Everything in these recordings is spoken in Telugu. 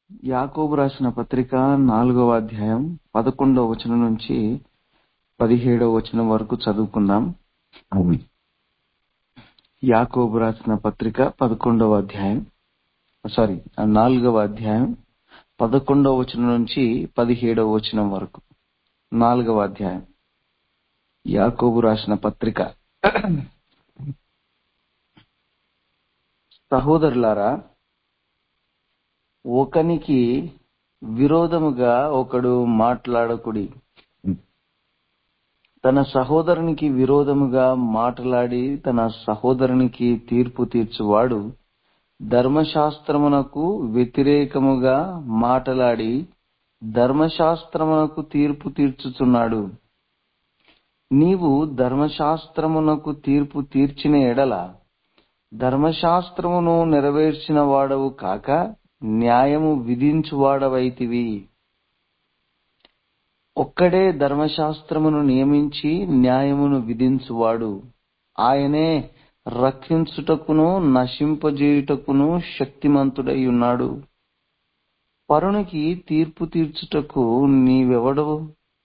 యాకోబు రాసిన పత్రిక నాలుగవ అధ్యాయం పదకొండవ వచనం నుంచి పదిహేడవ వచనం వరకు చదువుకుందాం యాకోబు రాసిన పత్రిక పదకొండవ అధ్యాయం సారీ నాలుగవ అధ్యాయం పదకొండవ వచనం నుంచి పదిహేడవ వచనం వరకు నాలుగవ అధ్యాయం యాకోబు రాసిన పత్రిక సహోదరులారా ఒకనికి విరోధముగా ఒకడు మాట్లాడకుడి తన సహోదరునికి విరోధముగా మాట్లాడి తన సహోదరునికి తీర్పు తీర్చువాడు ధర్మశాస్త్రమునకు వ్యతిరేకముగా మాట్లాడి ధర్మశాస్త్రమునకు తీర్పు తీర్చుచున్నాడు నీవు ధర్మశాస్త్రమునకు తీర్పు తీర్చిన ఎడల ధర్మశాస్త్రమును నెరవేర్చిన వాడవు కాక న్యాయము విధించువాడవైతివి ఒక్కడే ధర్మశాస్త్రమును నియమించి న్యాయమును విధించువాడు ఆయనే రక్షించుటకును నశింపజేయుటకును శక్తిమంతుడై ఉన్నాడు పరునికి తీర్పు తీర్చుటకు నీవెవడవు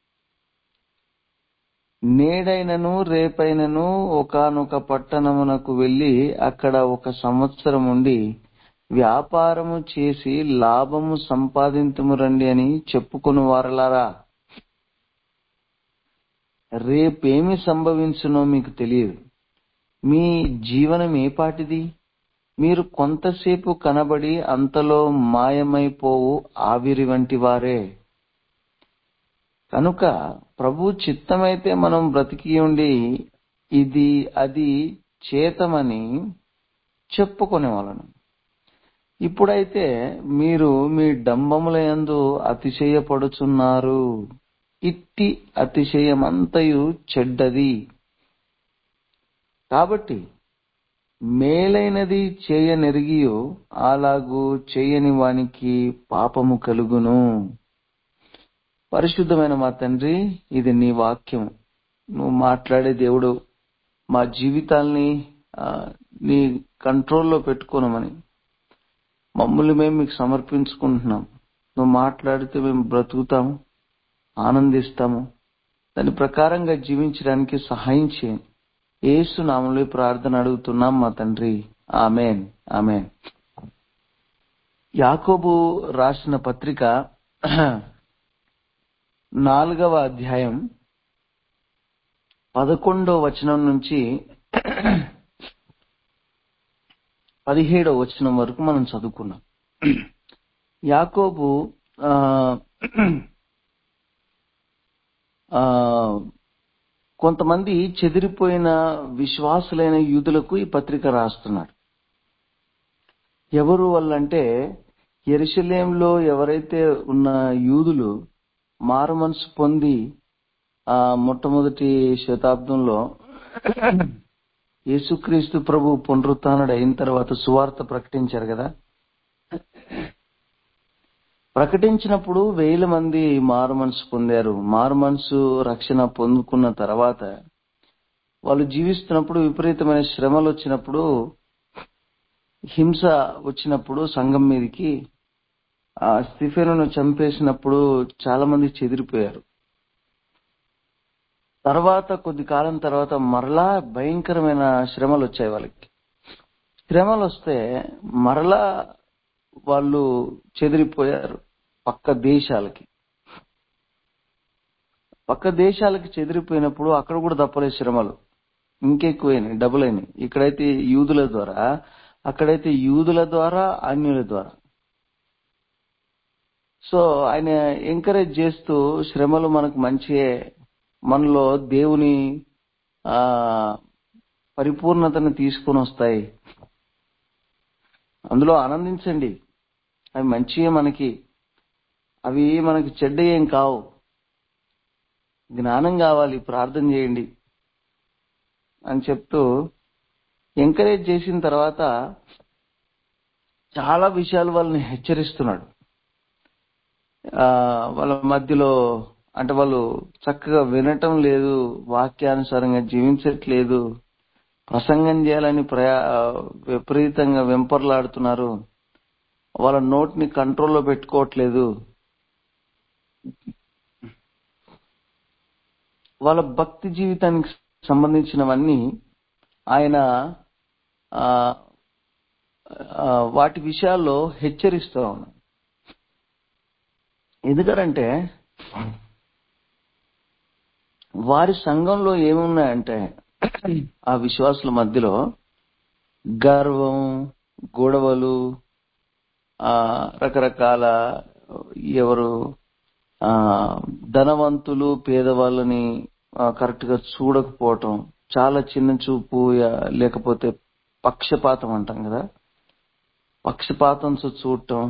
నేడైనను రేపైనను ఒకనొక పట్టణమునకు వెళ్లి అక్కడ ఒక సంవత్సరం ఉండి వ్యాపారము చేసి లాభము సంపాదింతుము రండి అని చెప్పుకుని వారలారా రేపేమి సంభవించునో మీకు తెలియదు మీ జీవనం ఏ పాటిది మీరు కొంతసేపు కనబడి అంతలో మాయమైపోవు ఆవిరి వంటి వారే కనుక ప్రభు చిత్తమైతే మనం బ్రతికి ఉండి ఇది అది చేతమని చెప్పుకునే వాళ్ళను ఇప్పుడైతే మీరు మీ డంబముల యందు అతిశయపడుచున్నారు ఇట్టి అతిశయమంతయు చెడ్డది కాబట్టి మేలైనది చేయనెరిగియో అలాగూ చేయని వానికి పాపము కలుగును పరిశుద్ధమైన మా తండ్రి ఇది నీ వాక్యం నువ్వు మాట్లాడే దేవుడు మా జీవితాల్ని నీ కంట్రోల్లో పెట్టుకోనమని మమ్మల్ని మేము మీకు సమర్పించుకుంటున్నాం నువ్వు మాట్లాడితే మేము బ్రతుకుతాము ఆనందిస్తాము దాని ప్రకారంగా జీవించడానికి సహాయం చేయండి ఏసు నామంలో ప్రార్థన అడుగుతున్నాం మా తండ్రి ఆమెన్ ఆమెన్ యాకోబు రాసిన పత్రిక నాలుగవ అధ్యాయం పదకొండవ వచనం నుంచి పదిహేడవ వచనం వరకు మనం చదువుకున్నాం యాకోబు కొంతమంది చెదిరిపోయిన విశ్వాసులైన యూదులకు ఈ పత్రిక రాస్తున్నాడు ఎవరు వాళ్ళంటే ఎరుసలేంలో ఎవరైతే ఉన్న యూదులు మారు మనసు పొంది ఆ మొట్టమొదటి శతాబ్దంలో యేసుక్రీస్తు ప్రభు పునరుత్నుడు అయిన తర్వాత సువార్త ప్రకటించారు కదా ప్రకటించినప్పుడు వేల మంది మారు మనసు పొందారు మారు మనసు రక్షణ పొందుకున్న తర్వాత వాళ్ళు జీవిస్తున్నప్పుడు విపరీతమైన శ్రమలు వచ్చినప్పుడు హింస వచ్చినప్పుడు సంఘం మీదకి ఆ స్టిఫెను చంపేసినప్పుడు చాలా మంది చెదిరిపోయారు తర్వాత కొద్ది కాలం తర్వాత మరలా భయంకరమైన శ్రమలు వచ్చాయి వాళ్ళకి శ్రమలు వస్తే మరలా వాళ్ళు చెదిరిపోయారు పక్క దేశాలకి పక్క దేశాలకి చెదిరిపోయినప్పుడు అక్కడ కూడా తప్పలే శ్రమలు ఇంకెక్కువైనాయి డబుల్ అయినాయి ఇక్కడైతే యూదుల ద్వారా అక్కడైతే యూదుల ద్వారా అన్యుల ద్వారా సో ఆయన ఎంకరేజ్ చేస్తూ శ్రమలు మనకు మంచియే మనలో దేవుని ఆ పరిపూర్ణతను తీసుకొని వస్తాయి అందులో ఆనందించండి అవి మంచియే మనకి అవి మనకి చెడ్డ ఏం కావు జ్ఞానం కావాలి ప్రార్థన చేయండి అని చెప్తూ ఎంకరేజ్ చేసిన తర్వాత చాలా విషయాలు వాళ్ళని హెచ్చరిస్తున్నాడు ఆ వాళ్ళ మధ్యలో అంటే వాళ్ళు చక్కగా వినటం లేదు వాక్యానుసారంగా జీవించట్లేదు ప్రసంగం చేయాలని ప్రయా విపరీతంగా వెంపర్లాడుతున్నారు వాళ్ళ నోటిని కంట్రోల్లో పెట్టుకోవట్లేదు వాళ్ళ భక్తి జీవితానికి సంబంధించినవన్నీ ఆయన ఆ, ఆ, వాటి విషయాల్లో హెచ్చరిస్తూ ఉన్నాడు ఎందుకంటే వారి సంఘంలో ఏమున్నాయంటే ఆ విశ్వాసుల మధ్యలో గర్వం గొడవలు ఆ రకరకాల ఎవరు ఆ ధనవంతులు పేదవాళ్ళని కరెక్ట్ గా చూడకపోవటం చాలా చిన్న చూపు యా- లేకపోతే పక్షపాతం అంటాం కదా పక్షపాతంతో చూడటం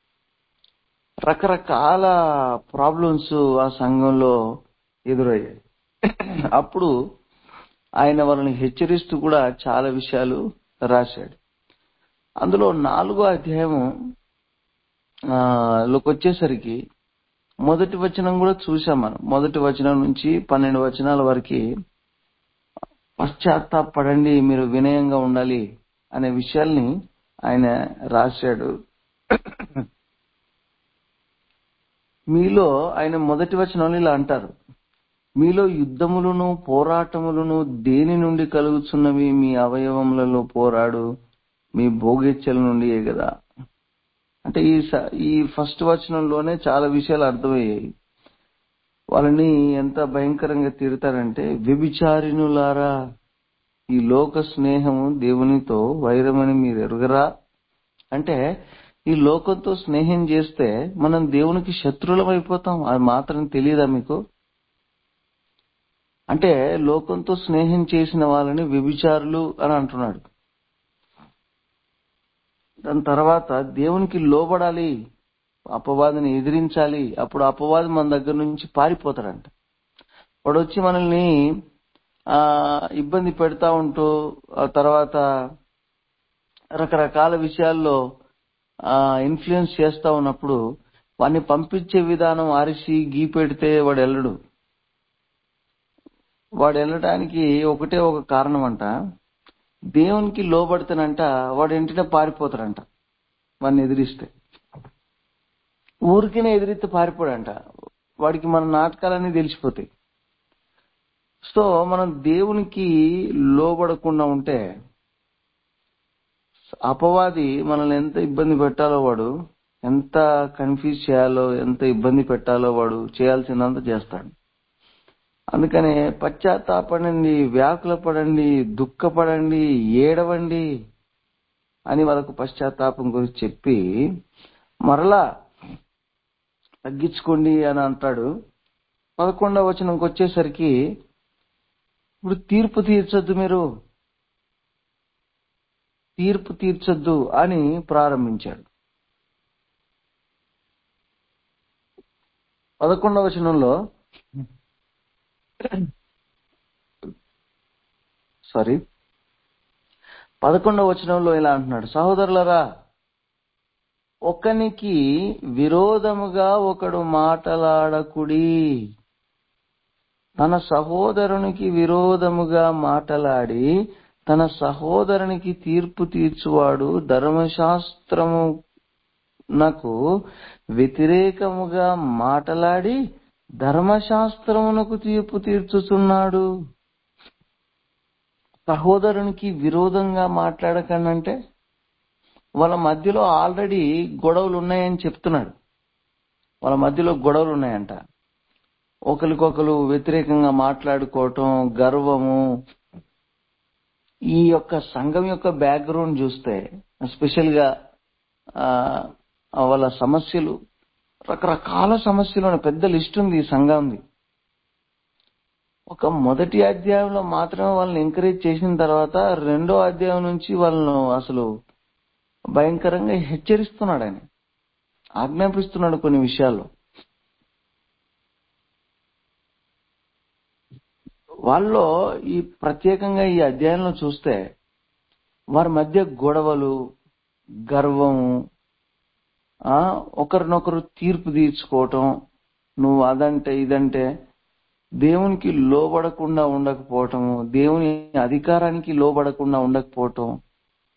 రకరకాల ప్రాబ్లమ్స్ ఆ సంఘంలో ఎదురయ్యాయి అప్పుడు ఆయన వాళ్ళని హెచ్చరిస్తూ కూడా చాలా విషయాలు రాశాడు అందులో నాలుగో అధ్యాయము ఆ, లోకి వచ్చేసరికి మొదటి వచనం కూడా చూసాం మనం మొదటి వచనం నుంచి పన్నెండు వచనాల వరకు పశ్చాత్తాపడండి మీరు వినయంగా ఉండాలి అనే విషయాల్ని ఆయన రాశాడు మీలో ఆయన మొదటి వచనంలో ఇలా అంటారు మీలో యుద్ధములను పోరాటములను దేని నుండి కలుగుతున్నవి మీ అవయవములలో పోరాడు మీ భోగెచ్చల నుండియే కదా అంటే ఈ స- ఈ ఫస్ట్ వచనంలోనే చాలా విషయాలు అర్థమయ్యాయి వాళ్ళని ఎంత భయంకరంగా తిడతారంటే వ్యభిచారిణులారా ఈ లోక స్నేహము దేవునితో వైరమని మీరు ఎరుగరా అంటే ఈ లోకంతో స్నేహం చేస్తే మనం దేవునికి శత్రువులం అయిపోతాం అది మాత్రం తెలియదా మీకు అంటే లోకంతో స్నేహం చేసిన వాళ్ళని వ్యభిచారులు అని అంటున్నాడు దాని తర్వాత దేవునికి లోబడాలి అపవాదిని ఎదిరించాలి అప్పుడు అపవాది మన దగ్గర నుంచి పారిపోతాడంట వాడు వచ్చి మనల్ని ఆ ఇబ్బంది పెడతా ఉంటూ ఆ తర్వాత రకరకాల విషయాల్లో ఆ ఇన్ఫ్లుయెన్స్ చేస్తా ఉన్నప్పుడు వాడిని పంపించే విధానం అరిసి గీ పెడితే వాడు వెళ్ళడు వాడు వెళ్ళడానికి ఒకటే ఒక కారణం అంట దేవునికి లోబడితేనంట వాడు వెంటనే పారిపోతాడంట వాడిని ఎదిరిస్తే ఊరికినే ఎదిరిస్తే పారిపోడంట వాడికి మన నాటకాలన్నీ తెలిసిపోతాయి సో మనం దేవునికి లోబడకుండా ఉంటే అపవాది మనల్ని ఎంత ఇబ్బంది పెట్టాలో వాడు ఎంత కన్ఫ్యూజ్ చేయాలో ఎంత ఇబ్బంది పెట్టాలో వాడు చేయాల్సినంత చేస్తాడు అందుకనే పశ్చాత్తాపడండి వ్యాకుల పడండి దుఃఖపడండి ఏడవండి అని వాళ్ళకు పశ్చాత్తాపం గురించి చెప్పి మరలా తగ్గించుకోండి అని అంటాడు పదకొండవ వచనంకి వచ్చేసరికి ఇప్పుడు తీర్పు తీర్చొద్దు మీరు తీర్పు తీర్చొద్దు అని ప్రారంభించాడు పదకొండవ వచనంలో సారీ పదకొండవ వచనంలో ఇలా అంటున్నాడు సహోదరులరా ఒకనికి విరోధముగా ఒకడు మాటలాడకుడి తన సహోదరునికి విరోధముగా మాటలాడి తన సహోదరునికి తీర్పు తీర్చువాడు ధర్మశాస్త్రము నాకు వ్యతిరేకముగా మాటలాడి ధర్మశాస్త్రమునకు తీర్పు తీర్చుతున్నాడు సహోదరునికి విరోధంగా మాట్లాడకండి అంటే వాళ్ళ మధ్యలో ఆల్రెడీ గొడవలు ఉన్నాయని చెప్తున్నాడు వాళ్ళ మధ్యలో గొడవలు ఉన్నాయంట ఒకరికొకరు వ్యతిరేకంగా మాట్లాడుకోవటం గర్వము ఈ యొక్క సంఘం యొక్క బ్యాక్గ్రౌండ్ చూస్తే స్పెషల్ గా ఆ, వాళ్ళ సమస్యలు రకరకాల సమస్యలు ఉన్నాయి. పెద్ద లిస్ట్ ఉంది ఈ సంఘంది ఒక మొదటి అధ్యాయంలో మాత్రమే వాళ్ళని ఎంకరేజ్ చేసిన తర్వాత రెండో అధ్యాయం నుంచి వాళ్ళను అసలు భయంకరంగా హెచ్చరిస్తున్నాడు ఆయన ఆజ్ఞాపిస్తున్నాడు కొన్ని విషయాల్లో వాళ్ళలో ఈ ప్రత్యేకంగా ఈ అధ్యాయంలో చూస్తే వారి మధ్య గొడవలు గర్వము ఆ ఒకరినొకరు తీర్పు తీర్చుకోవటం నువ్వు అదంటే ఇదంటే దేవునికి లోబడకుండా ఉండకపోవటము దేవుని అధికారానికి లోబడకుండా ఉండకపోవటం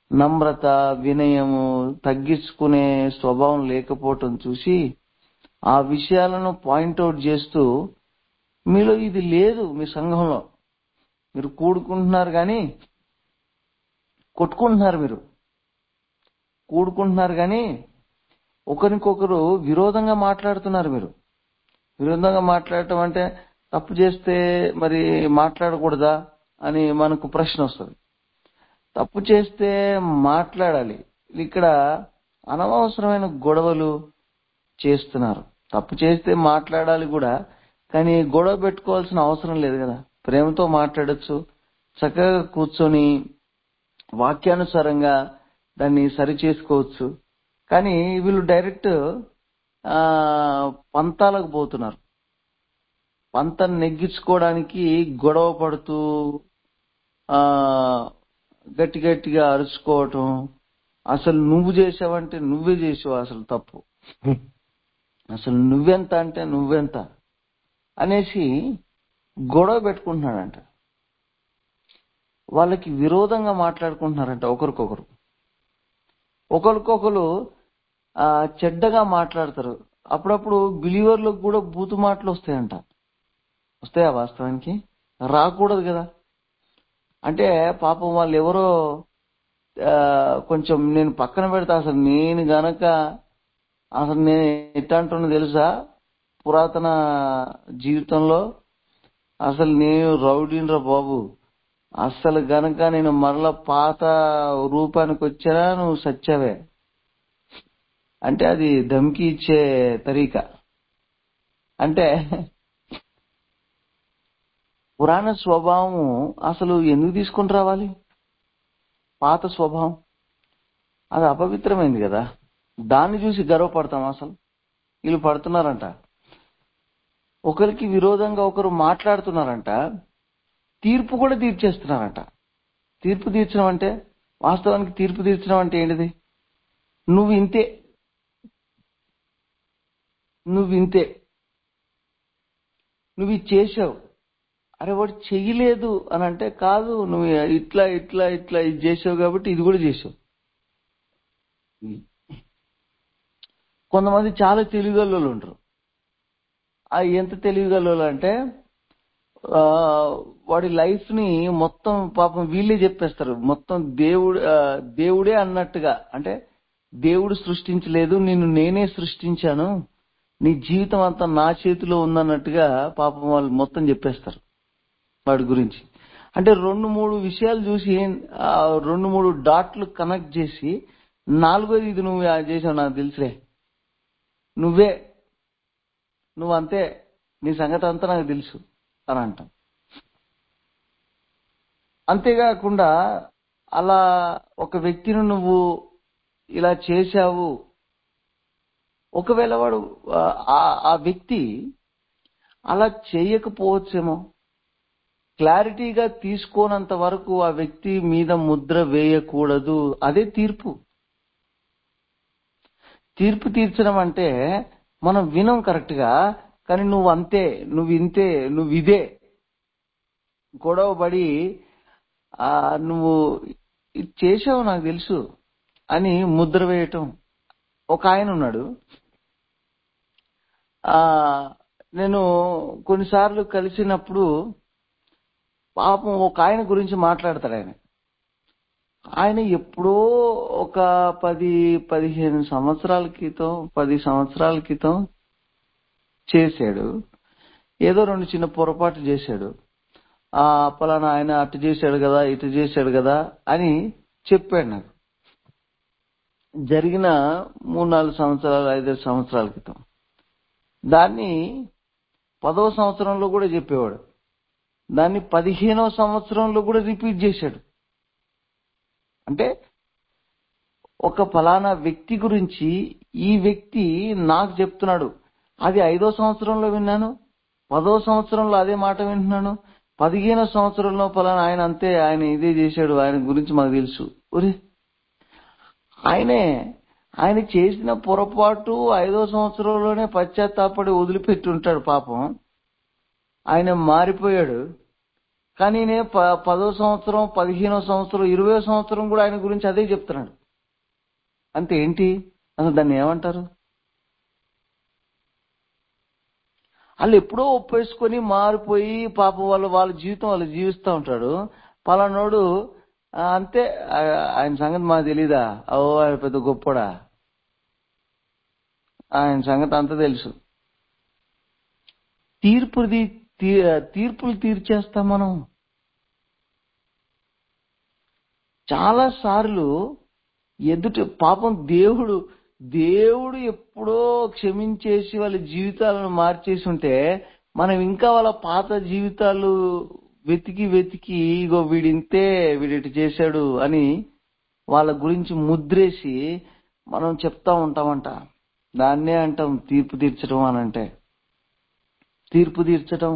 నమ్రత వినయము తగ్గించుకునే స్వభావం లేకపోవటం చూసి ఆ విషయాలను పాయింట్అవుట్ చేస్తూ మీలో ఇది లేదు మీ సంఘంలో మీరు కూడుకుంటున్నారు కానీ కొట్టుకుంటున్నారు మీరు కూడుకుంటున్నారు కానీ ఒకరికొకరు విరోధంగా మాట్లాడుతున్నారు మీరు విరోధంగా మాట్లాడటం అంటే తప్పు చేస్తే మరి మాట్లాడకూడదా అని మనకు ప్రశ్న వస్తుంది తప్పు చేస్తే మాట్లాడాలి ఇక్కడ అనవసరమైన గొడవలు చేస్తున్నారు తప్పు చేస్తే మాట్లాడాలి కూడా కానీ గొడవ పెట్టుకోవాల్సిన అవసరం లేదు కదా ప్రేమతో మాట్లాడొచ్చు చక్కగా కూర్చొని వాక్యానుసారంగా దాన్ని సరి చేసుకోవచ్చు కానీ వీళ్ళు డైరెక్ట్ ఆ పంతాలకు పోతున్నారు పంతం నెగ్గించుకోవడానికి గొడవ పడుతూ ఆ గట్టి గట్టిగా అరుచుకోవటం అసలు నువ్వు చేసావంటే నువ్వే చేసావు అసలు తప్పు అసలు నువ్వెంత అంటే నువ్వెంత అనేసి గొడవ పెట్టుకుంటున్నాడంట వాళ్ళకి విరోధంగా మాట్లాడుకుంటున్నారంట ఒకరికొకరు ఒకరికొకరు ఆ చెడ్డగా మాట్లాడతారు అప్పుడప్పుడు బిలీవర్లకు కూడా బూతు మాటలు వస్తాయంట వస్తాయా వాస్తవానికి రాకూడదు కదా అంటే పాపం వాళ్ళు ఎవరో ఆ, కొంచెం నేను పక్కన పెడతా అసలు నేను గనక అసలు నేను ఎట్లా అంటున్నా తెలుసా పురాతన జీవితంలో అసలు నేను రౌడీనరా బాబు అసలు గనక నేను మరల పాత రూపానికి వచ్చానా నువ్వు సచ్చావే అంటే అది ధమ్కి ఇచ్చే తరీక అంటే పురాణ స్వభావము అసలు ఎందుకు తీసుకుని రావాలి పాత స్వభావం అది అపవిత్రమైంది కదా దాన్ని చూసి గర్వపడతాం అసలు వీళ్ళు పడుతున్నారంట ఒకరికి విరోధంగా ఒకరు మాట్లాడుతున్నారంట తీర్పు కూడా తీర్చేస్తున్నారంట తీర్పు తీర్చడం అంటే వాస్తవానికి తీర్పు తీర్చడం అంటే ఏంటిది నువ్వు ఇంతే నువ్వు ఇంతే నువ్వు ఇది చేసావు అరే వాడు చెయ్యలేదు అని అంటే కాదు నువ్వు ఇట్లా ఇట్లా ఇట్లా ఇది చేసావు కాబట్టి ఇది కూడా చేసావు కొంతమంది చాలా తెలివిగల్లో ఉంటారు ఆ ఎంత తెలివిగల్లో అంటే ఆ, వాడి లైఫ్ ని మొత్తం పాపం వీళ్ళే చెప్పేస్తారు మొత్తం దేవుడు ఆ, దేవుడే అన్నట్టుగా అంటే దేవుడు సృష్టించలేదు నిన్ను నేనే సృష్టించాను నీ జీవితం అంతా నా చేతిలో ఉందన్నట్టుగా పాపం వాళ్ళు మొత్తం చెప్పేస్తారు వాడి గురించి అంటే రెండు మూడు విషయాలు చూసి ఆ రెండు మూడు డాట్లు కనెక్ట్ చేసి నాలుగోది ఇది నువ్వు ఆ చేసావు నాకు తెలుసులే నువ్వే నువ్వు అంతే నీ సంగతి అంతా నాకు తెలుసు అని అంటాం అంతేకాకుండా అలా ఒక వ్యక్తిని నువ్వు ఇలా చేశావు ఒకవేళ వాడు ఆ ఆ వ్యక్తి అలా చేయకపోవచ్చేమో క్లారిటీగా తీసుకోనంత వరకు ఆ వ్యక్తి మీద ముద్ర వేయకూడదు అదే తీర్పు తీర్పు తీర్చడం అంటే మనం వినం కరెక్ట్ గా కానీ నువ్వు అంతే నువ్వు ఇంతే నువ్వు ఇదే గొడవ పడి ఆ నువ్వు ఇది చేసావు నాకు తెలుసు అని ముద్ర వేయటం ఒక ఆయన ఉన్నాడు ఆ నేను కొన్నిసార్లు కలిసినప్పుడు పాపం ఒక ఆయన గురించి మాట్లాడతాడు ఆయన ఆయన ఎప్పుడో ఒక పది పదిహేను సంవత్సరాల క్రితం పది సంవత్సరాల క్రితం చేశాడు ఏదో రెండు చిన్న పొరపాటు చేశాడు ఆ పలానా ఆయన అటు చేశాడు కదా ఇటు చేశాడు కదా అని చెప్పాడు నాకు జరిగిన మూడు నాలుగు సంవత్సరాలు ఐదారు సంవత్సరాల క్రితం దాన్ని పదవ సంవత్సరంలో కూడా చెప్పేవాడు దాన్ని పదిహేనవ సంవత్సరంలో కూడా రిపీట్ చేశాడు అంటే ఒక ఫలానా వ్యక్తి గురించి ఈ వ్యక్తి నాకు చెప్తున్నాడు అది ఐదో సంవత్సరంలో విన్నాను పదో సంవత్సరంలో అదే మాట వింటున్నాను పదిహేనో సంవత్సరంలో ఫలానా ఆయన అంతే ఆయన ఇదే చేశాడు ఆయన గురించి మాకు తెలుసు ఒరే ఆయనే ఆయన చేసిన పొరపాటు ఐదో సంవత్సరంలోనే పశ్చాత్తాపడి వదిలిపెట్టి ఉంటాడు పాపం ఆయన మారిపోయాడు కానీ నేను ప- పదో సంవత్సరం పదిహేనో సంవత్సరం ఇరవై సంవత్సరం కూడా ఆయన గురించి అదే చెప్తున్నాడు అంతే ఏంటి అసలు దాన్ని ఏమంటారు వాళ్ళు ఎప్పుడో ఒప్పేసుకొని మారిపోయి పాప వాళ్ళు వాళ్ళ జీవితం వాళ్ళు జీవిస్తూ ఉంటాడు పలానోడు "ఆ, అంతే ఆ, ఆయన సంగతి మాకు తెలీదా ఓ ఆయన పెద్ద గొప్పడా ఆయన సంగతి అంతా తెలుసు తీర్పు తీర్పులు తీర్చేస్తాం మనం చాలా సార్లు ఎదుటి పాపం దేవుడు దేవుడు ఎప్పుడో క్షమించేసి వాళ్ళ జీవితాలను మార్చేసి ఉంటే మనం ఇంకా వాళ్ళ పాత జీవితాలు వెతికి వెతికి ఇగో వీడింతే వీడిటి చేశాడు అని వాళ్ళ గురించి ముద్రేసి మనం చెప్తా ఉంటామంట దాన్నే అంటాం తీర్పు తీర్చడం అని అంటే తీర్పు తీర్చడం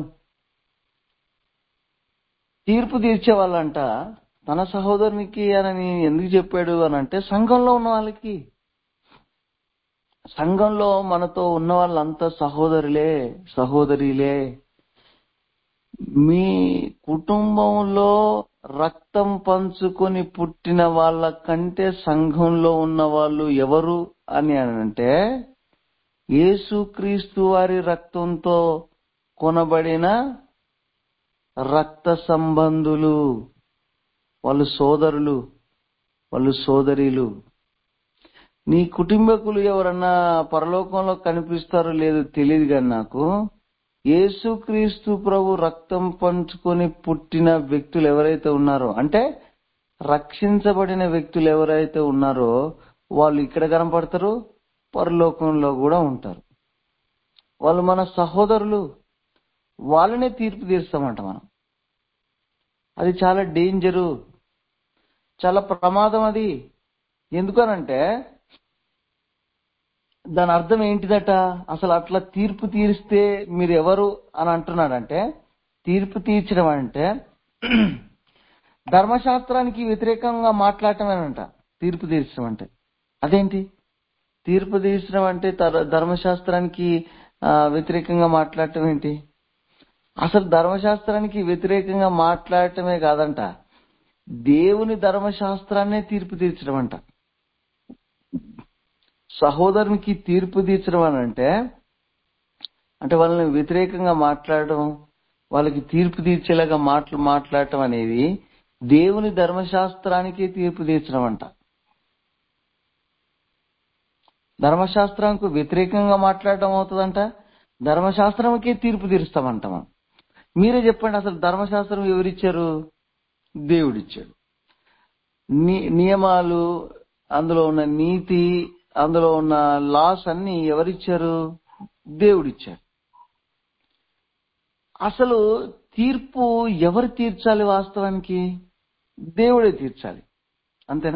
తీర్పు తీర్చే వాళ్ళంట తన సహోదరునికి అని ఎందుకు చెప్పాడు అని అంటే సంఘంలో ఉన్న వాళ్ళకి సంఘంలో మనతో ఉన్న వాళ్ళంతా సహోదరులే సహోదరిలే మీ కుటుంబంలో రక్తం పంచుకొని పుట్టిన వాళ్ళ కంటే సంఘంలో ఉన్న వాళ్ళు ఎవరు అని అంటే యేసుక్రీస్తు వారి రక్తంతో కొనబడిన రక్త సంబంధులు వాళ్ళు సోదరులు వాళ్ళు సోదరీలు నీ కుటుంబకులు ఎవరన్నా పరలోకంలో కనిపిస్తారో లేదో తెలియదు కానీ నాకు యేసుక్రీస్తు ప్రభు రక్తం పంచుకొని పుట్టిన వ్యక్తులు ఎవరైతే ఉన్నారో అంటే రక్షించబడిన వ్యక్తులు ఎవరైతే ఉన్నారో వాళ్ళు ఇక్కడ కనపడతారు పరలోకంలో కూడా ఉంటారు వాళ్ళు మన సహోదరులు వాళ్ళనే తీర్పు తీర్స్తామంట మనం అది చాలా డేంజరు చాలా ప్రమాదం అది ఎందుకనంటే దాని అర్థం ఏంటిదట అసలు అట్లా తీర్పు తీరిస్తే మీరు ఎవరు అని అంటున్నాడంటే తీర్పు తీర్చడం అంటే ధర్మశాస్త్రానికి వ్యతిరేకంగా మాట్లాడటమేనంట తీర్పు తీర్చడం అంటే అదేంటి తీర్పు తీర్చడం అంటే తర- ధర్మశాస్త్రానికి ఆ, వ్యతిరేకంగా మాట్లాడటం ఏంటి అసలు ధర్మశాస్త్రానికి వ్యతిరేకంగా మాట్లాడటమే కాదంట దేవుని ధర్మశాస్త్రాన్నే తీర్పు తీర్చడం అంట సహోదరునికి తీర్పు తీర్చడం అని అంటే అంటే వాళ్ళని వ్యతిరేకంగా మాట్లాడడం వాళ్ళకి తీర్పు తీర్చేలాగా మాటలు మాట్లాడటం అనేది దేవుని ధర్మశాస్త్రానికి తీర్పు తీర్చడం అంట ధర్మశాస్త్రానికి వ్యతిరేకంగా మాట్లాడడం అవుతుందంట ధర్మశాస్త్రంకి తీర్పు తీరుస్తామంట మనం మీరే చెప్పండి అసలు ధర్మశాస్త్రం ఎవరిచ్చారు దేవుడిచ్చాడు ని- నియమాలు అందులో ఉన్న నీతి అందులో ఉన్న లాస్ అన్ని ఎవరిచ్చారు దేవుడిచ్చాడు అసలు తీర్పు ఎవరు తీర్చాలి వాస్తవానికి దేవుడే తీర్చాలి అంతేనా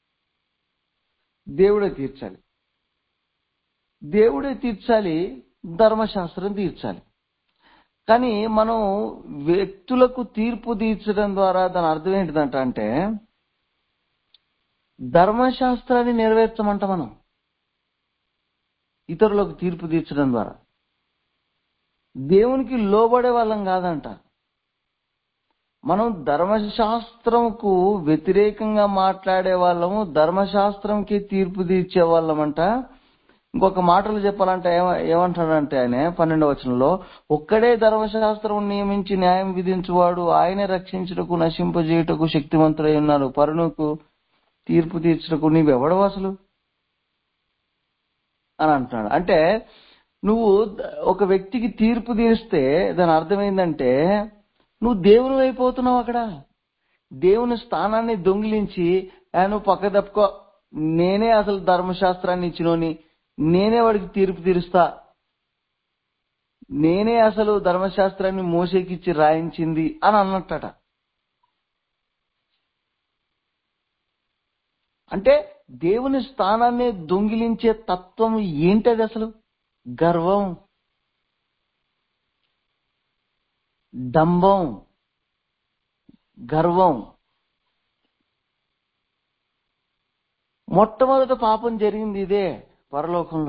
దేవుడే తీర్చాలి దేవుడే తీర్చాలి ధర్మశాస్త్రం తీర్చాలి కానీ మనం వ్యక్తులకు తీర్పు తీర్చడం ద్వారా దాని అర్థం ఏంటిదంట అంటే ధర్మశాస్త్రాన్ని నెరవేర్చమంట మనం ఇతరులకు తీర్పు తీర్చడం ద్వారా దేవునికి లోబడే వాళ్ళం కాదంట మనం ధర్మశాస్త్రంకు వ్యతిరేకంగా మాట్లాడే వాళ్ళము ధర్మశాస్త్రంకి తీర్పు తీర్చే వాళ్ళమంట ఇంకొక మాటలు చెప్పాలంటే ఏమ ఏమంటాడంటే ఆయన పన్నెండవ వచనంలో ఒక్కడే ధర్మశాస్త్రం నియమించి న్యాయం విధించువాడు ఆయనే రక్షించుటకు నశింపజేయుటకు శక్తివంతుడై ఉన్నారు పరుణకు తీర్పు తీర్చుటకు నీవెవడవు అసలు అని అంటున్నాడు అంటే నువ్వు ద- ఒక వ్యక్తికి తీర్పు తీరిస్తే దాని అర్థం ఏంటంటే నువ్వు దేవుని అయిపోతున్నావు అక్కడ దేవుని స్థానాన్ని దొంగిలించి "ఆ, నువ్వు పక్క తప్పుకో నేనే అసలు ధర్మశాస్త్రాన్ని ఇచ్చినోని నేనే వాడికి తీర్పు తీరుస్తా నేనే అసలు ధర్మశాస్త్రాన్ని మోసేకిచ్చి రాయించింది అని అన్నట్టట అంటే దేవుని స్థానాన్ని దొంగిలించే తత్వం ఏంటది అసలు గర్వం డంబం గర్వం మొట్టమొదట పాపం జరిగింది ఇదే పరలోకంలో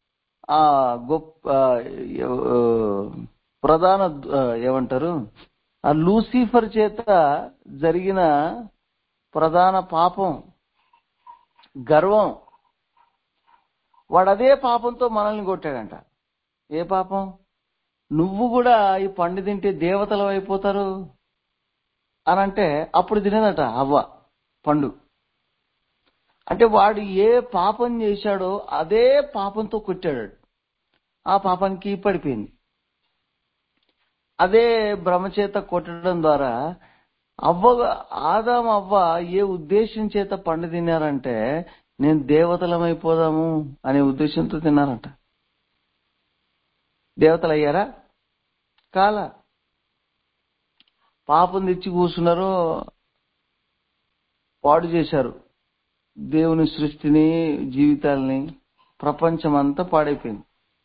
ఆ గొప్ప ఆ, ఎవ- ప్రధాన ఆ, ఏమంటారు ఆ లూసిఫర్ చేత జరిగిన ప్రధాన పాపం గర్వం వాడు అదే పాపంతో మనల్ని కొట్టాడంట ఏ పాపం నువ్వు కూడా ఈ పండు తింటే దేవతలు అయిపోతారు అని అంటే అప్పుడు తినేదట అవ్వ పండు అంటే వాడు ఏ పాపం చేశాడో అదే పాపంతో కొట్టాడు ఆ పాపానికి పడిపోయింది అదే భ్రమచేత కొట్టడం ద్వారా అవ్వ ఆదాం అవ్వ ఏ ఉద్దేశం చేత పండు తిన్నారంటే నేను దేవతలమైపోదాము అనే ఉద్దేశంతో తిన్నారంట దేవతలు అయ్యారా కాల పాపం తెచ్చి కూర్చున్నారు పాడు చేశారు దేవుని సృష్టిని జీవితాల్ని ప్రపంచం అంతా పాడైపోయింది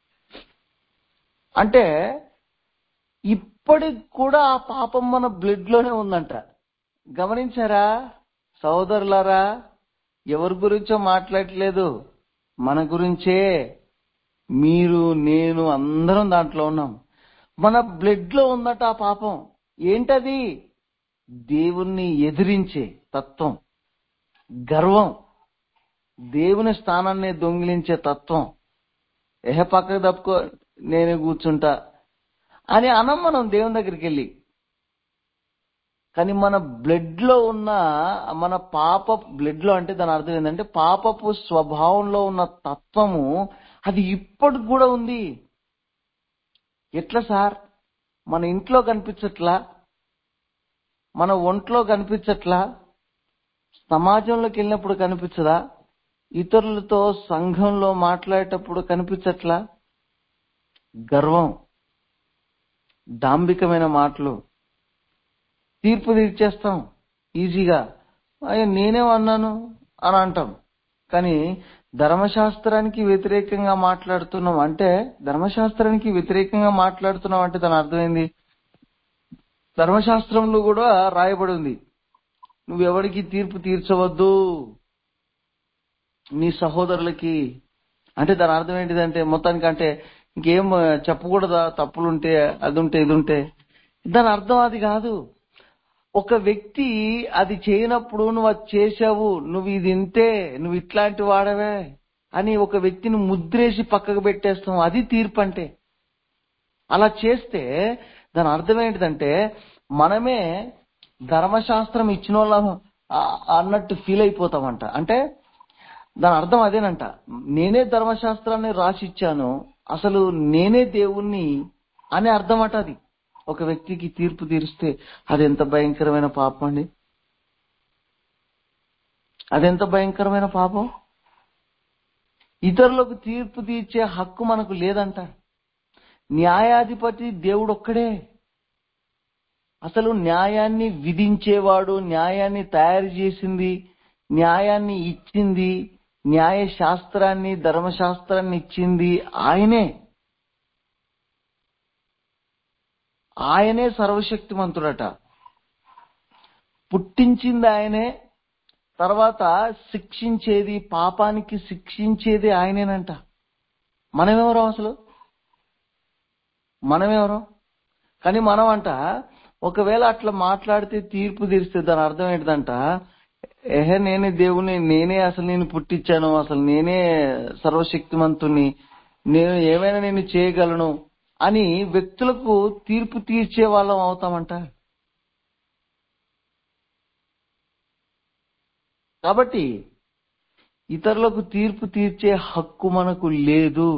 అంటే ఇప్పటికి కూడా ఆ పాపం మన బ్లడ్ లోనే ఉందంట గమనించారా సోదరులారా ఎవరి గురించో మాట్లాడట్లేదు మన గురించే మీరు నేను అందరం దాంట్లో ఉన్నాం మన బ్లడ్ లో ఉందట ఆ పాపం ఏంటది దేవుణ్ణి ఎదిరించే తత్వం గర్వం దేవుని స్థానాన్ని దొంగిలించే తత్వం ఎహ పక్కకు తప్పుకో నేనే కూర్చుంటా అని అనం మనం దేవుని దగ్గరికి వెళ్ళి కానీ మన బ్లడ్ లో ఉన్న మన పాప బ్లడ్ లో అంటే దాని అర్థం ఏంటంటే పాపపు స్వభావంలో ఉన్న తత్వము అది ఇప్పటికి కూడా ఉంది ఎట్లా సార్ మన ఇంట్లో కనిపించట్లా మన ఒంట్లో కనిపించట్లా సమాజంలోకి వెళ్ళినప్పుడు కనిపించదా ఇతరులతో సంఘంలో మాట్లాడేటప్పుడు కనిపించట్లా గర్వం డాంబికమైన మాటలు తీర్పు తీర్చేస్తాం ఈజీగా అయ్యో నేనేమన్నాను అని అంటాం కానీ ధర్మశాస్త్రానికి వ్యతిరేకంగా మాట్లాడుతున్నాం అంటే ధర్మశాస్త్రానికి వ్యతిరేకంగా మాట్లాడుతున్నాం అంటే దాని అర్థమైంది ధర్మశాస్త్రంలో కూడా రాయబడి ఉంది నువ్వెవరికి తీర్పు తీర్చవద్దు నీ సహోదరులకి అంటే దాని అర్థం ఏంటిదంటే మొత్తానికి అంటే ఇంకేం చెప్పకూడదా తప్పులుంటే అది ఉంటే ఇది ఉంటే దాని అర్థం అది కాదు ఒక వ్యక్తి అది చేయనప్పుడు నువ్వు అది చేసావు నువ్వు ఇది ఇంతే నువ్వు ఇట్లాంటి వాడవే అని ఒక వ్యక్తిని ముద్రేసి పక్కకు పెట్టేస్తాం అది తీర్పు అంటే అలా చేస్తే దాని అర్థం ఏంటిదంటే మనమే ధర్మశాస్త్రం ఇచ్చిన వాళ్ళం అన్నట్టు ఫీల్ అయిపోతామంట అంటే దాని అర్థం అదేనంట నేనే ధర్మశాస్త్రాన్ని రాసిచ్చాను అసలు నేనే దేవుణ్ణి అనే అర్థం అట అది ఒక వ్యక్తికి తీర్పు తీరిస్తే అది ఎంత భయంకరమైన పాపం అండి అదెంత భయంకరమైన పాపం ఇతరులకు తీర్పు తీర్చే హక్కు మనకు లేదంట న్యాయాధిపతి దేవుడు ఒక్కడే అసలు న్యాయాన్ని విధించేవాడు న్యాయాన్ని తయారు చేసింది న్యాయాన్ని ఇచ్చింది న్యాయ శాస్త్రాన్ని ధర్మశాస్త్రాన్ని ఇచ్చింది ఆయనే ఆయనే సర్వశక్తిమంతుడట పుట్టించింది ఆయనే తర్వాత శిక్షించేది పాపానికి శిక్షించేది ఆయనేనంట మనమెవరో అసలు మనమెవరో కానీ మనం అంట ఒకవేళ అట్లా మాట్లాడితే తీర్పు తీరిస్తే దాని అర్థం ఏంటిదంట ఏహే నేనే దేవుని నేనే అసలు నేను పుట్టించాను అసలు నేనే సర్వశక్తిమంతుని నేను ఏమైనా నేను చేయగలను అని వ్యక్తులకు తీర్పు తీర్చే వాళ్ళం అవుతామంట కాబట్టి ఇతరులకు తీర్పు తీర్చే హక్కు మనకు లేదు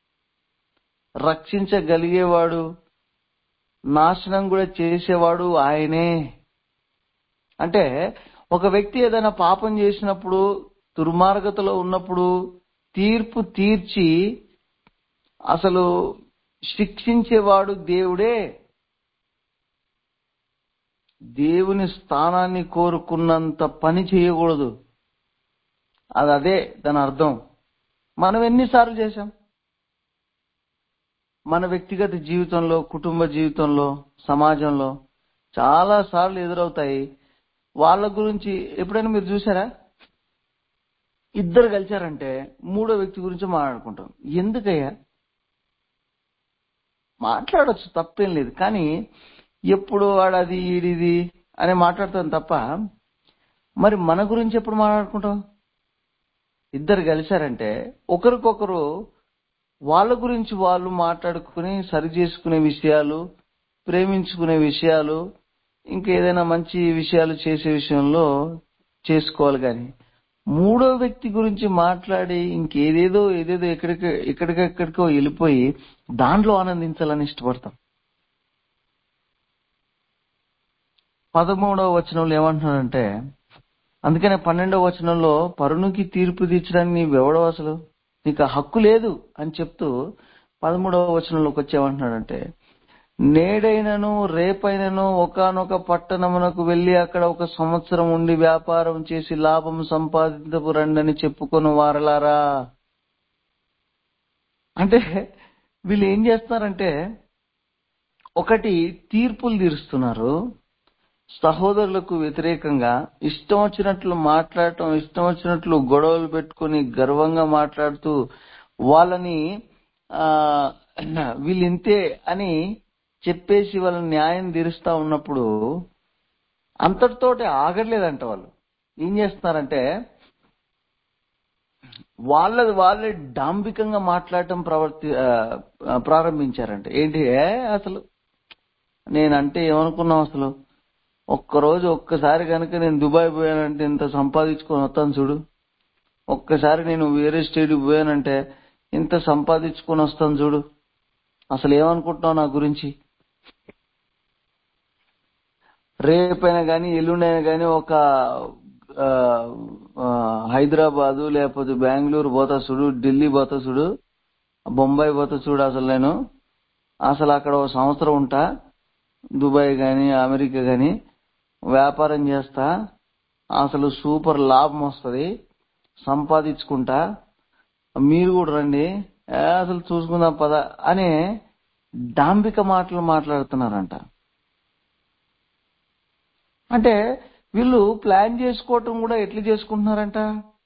రక్షించగలిగేవాడు నాశనం కూడా చేసేవాడు ఆయనే అంటే ఒక వ్యక్తి ఏదైనా పాపం చేసినప్పుడు దుర్మార్గతలో ఉన్నప్పుడు తీర్పు తీర్చి అసలు శిక్షించేవాడు దేవుడే దేవుని స్థానాన్ని కోరుకున్నంత పని చేయకూడదు అది అదే దాని అర్థం మనం ఎన్నిసార్లు చేశాం మన వ్యక్తిగత జీవితంలో కుటుంబ జీవితంలో సమాజంలో చాలా సార్లు ఎదురవుతాయి వాళ్ళ గురించి ఎప్పుడైనా మీరు చూసారా ఇద్దరు కలిశారంటే మూడో వ్యక్తి గురించి మాట్లాడుకుంటాం ఎందుకయ్యా మాట్లాడొచ్చు తప్పేం లేదు కానీ ఎప్పుడు వాడు అది ఈడిది అని మాట్లాడతాం తప్ప మరి మన గురించి ఎప్పుడు మాట్లాడుకుంటాం ఇద్దరు కలిశారంటే ఒకరికొకరు వాళ్ళ గురించి వాళ్ళు మాట్లాడుకుని సరి చేసుకునే విషయాలు ప్రేమించుకునే విషయాలు ఇంకా ఏదైనా మంచి విషయాలు చేసే విషయంలో చేసుకోవాలి కానీ మూడో వ్యక్తి గురించి మాట్లాడి ఇంకేదేదో ఏదేదో ఎక్కడికి ఎక్కడికెక్కడికో వెళ్ళిపోయి దాంట్లో ఆనందించాలని ఇష్టపడతాం పదమూడవ వచనంలో ఏమంటున్నాడంటే అందుకనే పన్నెండవ వచనంలో పరునికి తీర్పు తీర్చడానికి నీవెవడవు అసలు నీకు ఆ హక్కు లేదు అని చెప్తూ పదమూడవ వచనంలోకి వచ్చేమంటున్నాడంటే నేడైనను రేపైనను ఒకనొక పట్టణమునకు వెళ్లి అక్కడ ఒక సంవత్సరం ఉండి వ్యాపారం చేసి లాభం సంపాదించపు రండని చెప్పుకొని వారలారా అంటే వీళ్ళు ఏం చేస్తున్నారంటే ఒకటి తీర్పులు తీరుస్తున్నారు సహోదరులకు వ్యతిరేకంగా ఇష్టం వచ్చినట్లు మాట్లాడటం ఇష్టం వచ్చినట్లు గొడవలు పెట్టుకుని గర్వంగా మాట్లాడుతూ వాళ్ళని ఆ వీళ్ళు ఇంతే అని చెప్పేసి వాళ్ళని న్యాయం తీరుస్తా ఉన్నప్పుడు అంతటితోటి ఆగట్లేదంట వాళ్ళు ఏం చేస్తున్నారంటే వాళ్ళది వాళ్ళే డాంబికంగా మాట్లాడటం ప్రవర్తి ఆ, ఆ, ప్రారంభించారంట ఏంటి ఏ అసలు నేనంటే ఏమనుకున్నావు అసలు ఒక్కరోజు ఒక్కసారి కనుక నేను దుబాయ్ పోయానంటే ఇంత సంపాదించుకొని వస్తాను చూడు ఒక్కసారి నేను వేరే స్టేట్ పోయానంటే ఇంత సంపాదించుకొని వస్తాను చూడు అసలు ఏమనుకుంటున్నావు నా గురించి రేపైనా కానీ ఎల్లుండైనా కానీ ఒక ఆ, ఆ, హైదరాబాదు లేకపోతే బెంగళూరు పోతా చూడు ఢిల్లీ పోతా చూడు బొంబాయి పోతా చూడు అసలు నేను అసలు అక్కడ ఒక సంవత్సరం ఉంటా దుబాయ్ గాని అమెరికా గాని వ్యాపారం చేస్తా అసలు సూపర్ లాభం వస్తది సంపాదించుకుంటా మీరు కూడా రండి ఏ, అసలు చూసుకుందాం పద అనే డాంబిక మాటలు మాట్లాడుతున్నారంట అంటే వీళ్ళు ప్లాన్ చేసుకోవటం కూడా ఎట్లా చేసుకుంటున్నారంట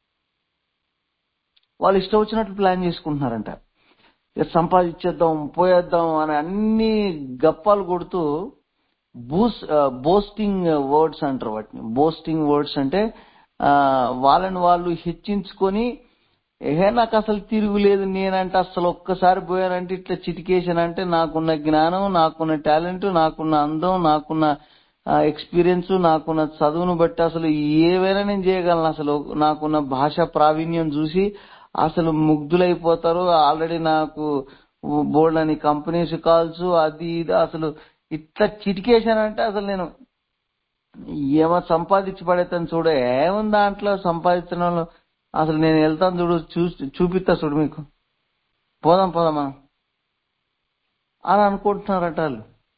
వాళ్ళు ఇష్టం వచ్చినట్లు ప్లాన్ చేసుకుంటున్నారంట ఇక సంపాదించేద్దాం పోయేద్దాం అని అన్ని గప్పాలు కొడుతూ బూస్ బోస్టింగ్ వర్డ్స్ అంటారు వాటిని బోస్టింగ్ వర్డ్స్ అంటే ఆ, వాళ్ళని వాళ్ళు హెచ్చించుకొని ఏహే నాకు అసలు తిరుగులేదు నేనంటే అసలు ఒక్కసారి పోయానంటే ఇట్లా చిటికేసానంటే నాకున్న జ్ఞానం నాకున్న టాలెంట్ నాకున్న అందం నాకున్న ఎక్స్పీరియన్స్ నాకున్న చదువును బట్టి అసలు ఏవైనా నేను చేయగలను అసలు నాకున్న భాష ప్రావీణ్యం చూసి అసలు ముగ్ధులైపోతారు ఆల్రెడీ నాకు బోల్డ్ అని కంపెనీస్ కాల్స్ అది ఇది అసలు ఇట్లా చిటికేశానంటే అసలు నేను ఏమో సంపాదించి పడేతాను చూడు ఏముంది దాంట్లో సంపాదించడంలో అసలు నేను వెళ్తాను చూడు చూసి చూపిస్తా చూడు మీకు పోదాం పోదాం మనం అని అనుకుంటున్నారట వాళ్ళు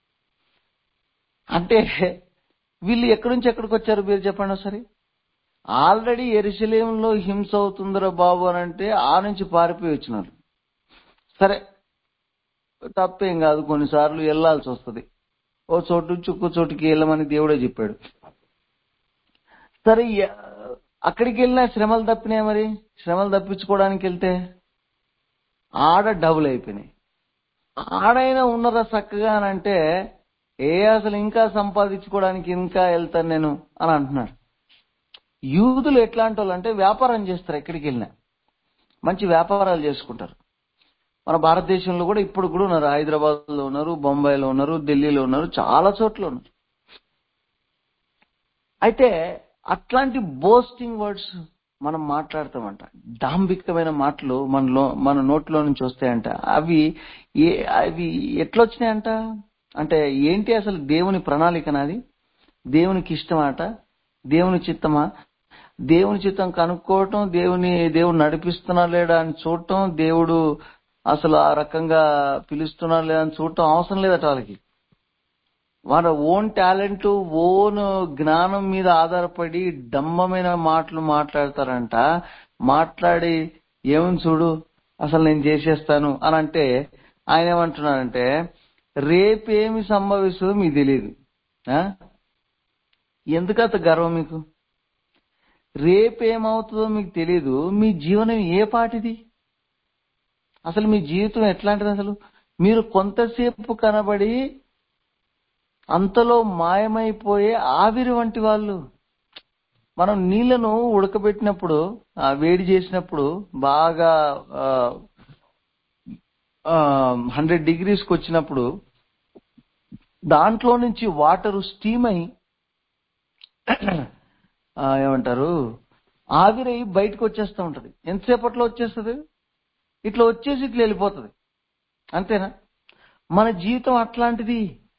అంటే వీళ్ళు ఎక్కడి నుంచి ఎక్కడికి వచ్చారు మీరు చెప్పండి ఒకసారి ఆల్రెడీ ఎరుసలేంలో హింస అవుతుందిరా బాబు అని అంటే ఆ నుంచి పారిపోయి వచ్చినారు సరే తప్పేం కాదు కొన్నిసార్లు వెళ్ళాల్సి వస్తుంది ఓ చోటు నుంచి ఇంకో చోటుకి వెళ్ళమని దేవుడే చెప్పాడు సరే ఎ- అక్కడికి వెళ్ళినా శ్రమలు తప్పినాయి మరి శ్రమలు తప్పించుకోవడానికి వెళ్తే ఆడ డబుల్ అయిపోయినాయి ఆడైనా ఉన్నరా చక్కగా అని అంటే ఏ అసలు ఇంకా సంపాదించుకోవడానికి ఇంకా వెళ్తాను నేను అని అంటున్నాడు యూదులు ఎట్లాంటి వాళ్ళు అంటే వ్యాపారం చేస్తారు ఎక్కడికి వెళ్ళినా మంచి వ్యాపారాలు చేసుకుంటారు మన భారతదేశంలో కూడా ఇప్పుడు కూడా ఉన్నారు హైదరాబాద్ లో ఉన్నారు బొంబాయిలో ఉన్నారు ఢిల్లీలో ఉన్నారు చాలా చోట్ల ఉన్నారు అయితే అట్లాంటి బోస్టింగ్ వర్డ్స్ మనం మాట్లాడతామంట డాంబికమైన మాటలు మనలో మన నోట్లో నుంచి వస్తాయంట అవి ఏ అవి ఎట్లొచ్చినాయంట అంటే ఏంటి అసలు దేవుని ప్రణాళిక నాది దేవునికి ఇష్టమాట దేవుని చిత్తమా దేవుని చిత్తం కనుక్కోవటం దేవుని దేవుడు నడిపిస్తున్నా లేడా అని చూడటం దేవుడు అసలు ఆ రకంగా పిలుస్తున్నా లేదా అని చూడటం అవసరం లేదట వాళ్ళకి వాళ్ళ ఓన్ టాలెంట్ ఓన్ జ్ఞానం మీద ఆధారపడి డంబమైన మాటలు మాట్లాడతారంట మాట్లాడి ఏమని చూడు అసలు నేను చేసేస్తాను అని అంటే ఆయన ఏమంటున్నారంటే రేపేమి సంభవిస్తుందో మీకు తెలియదు ఆ? ఎందుకంత గర్వం మీకు రేపేమవుతుందో మీకు తెలియదు మీ జీవనం ఏ పాటిది అసలు మీ జీవితం ఎట్లాంటిది అసలు మీరు కొంతసేపు కనబడి అంతలో మాయమైపోయే ఆవిరి వంటి వాళ్ళు మనం నీళ్లను ఉడకబెట్టినప్పుడు ఆ, వేడి చేసినప్పుడు బాగా హండ్రెడ్ డిగ్రీస్కి వచ్చినప్పుడు దాంట్లో నుంచి వాటర్ స్టీమ్ అయి ఆ, ఏమంటారు ఆవిరై బయటకు వచ్చేస్తూ ఉంటది ఎంతసేపట్లో వచ్చేస్తుంది ఇట్లా వచ్చేసి ఇట్లా వెళ్ళిపోతుంది అంతేనా మన జీవితం అట్లాంటిది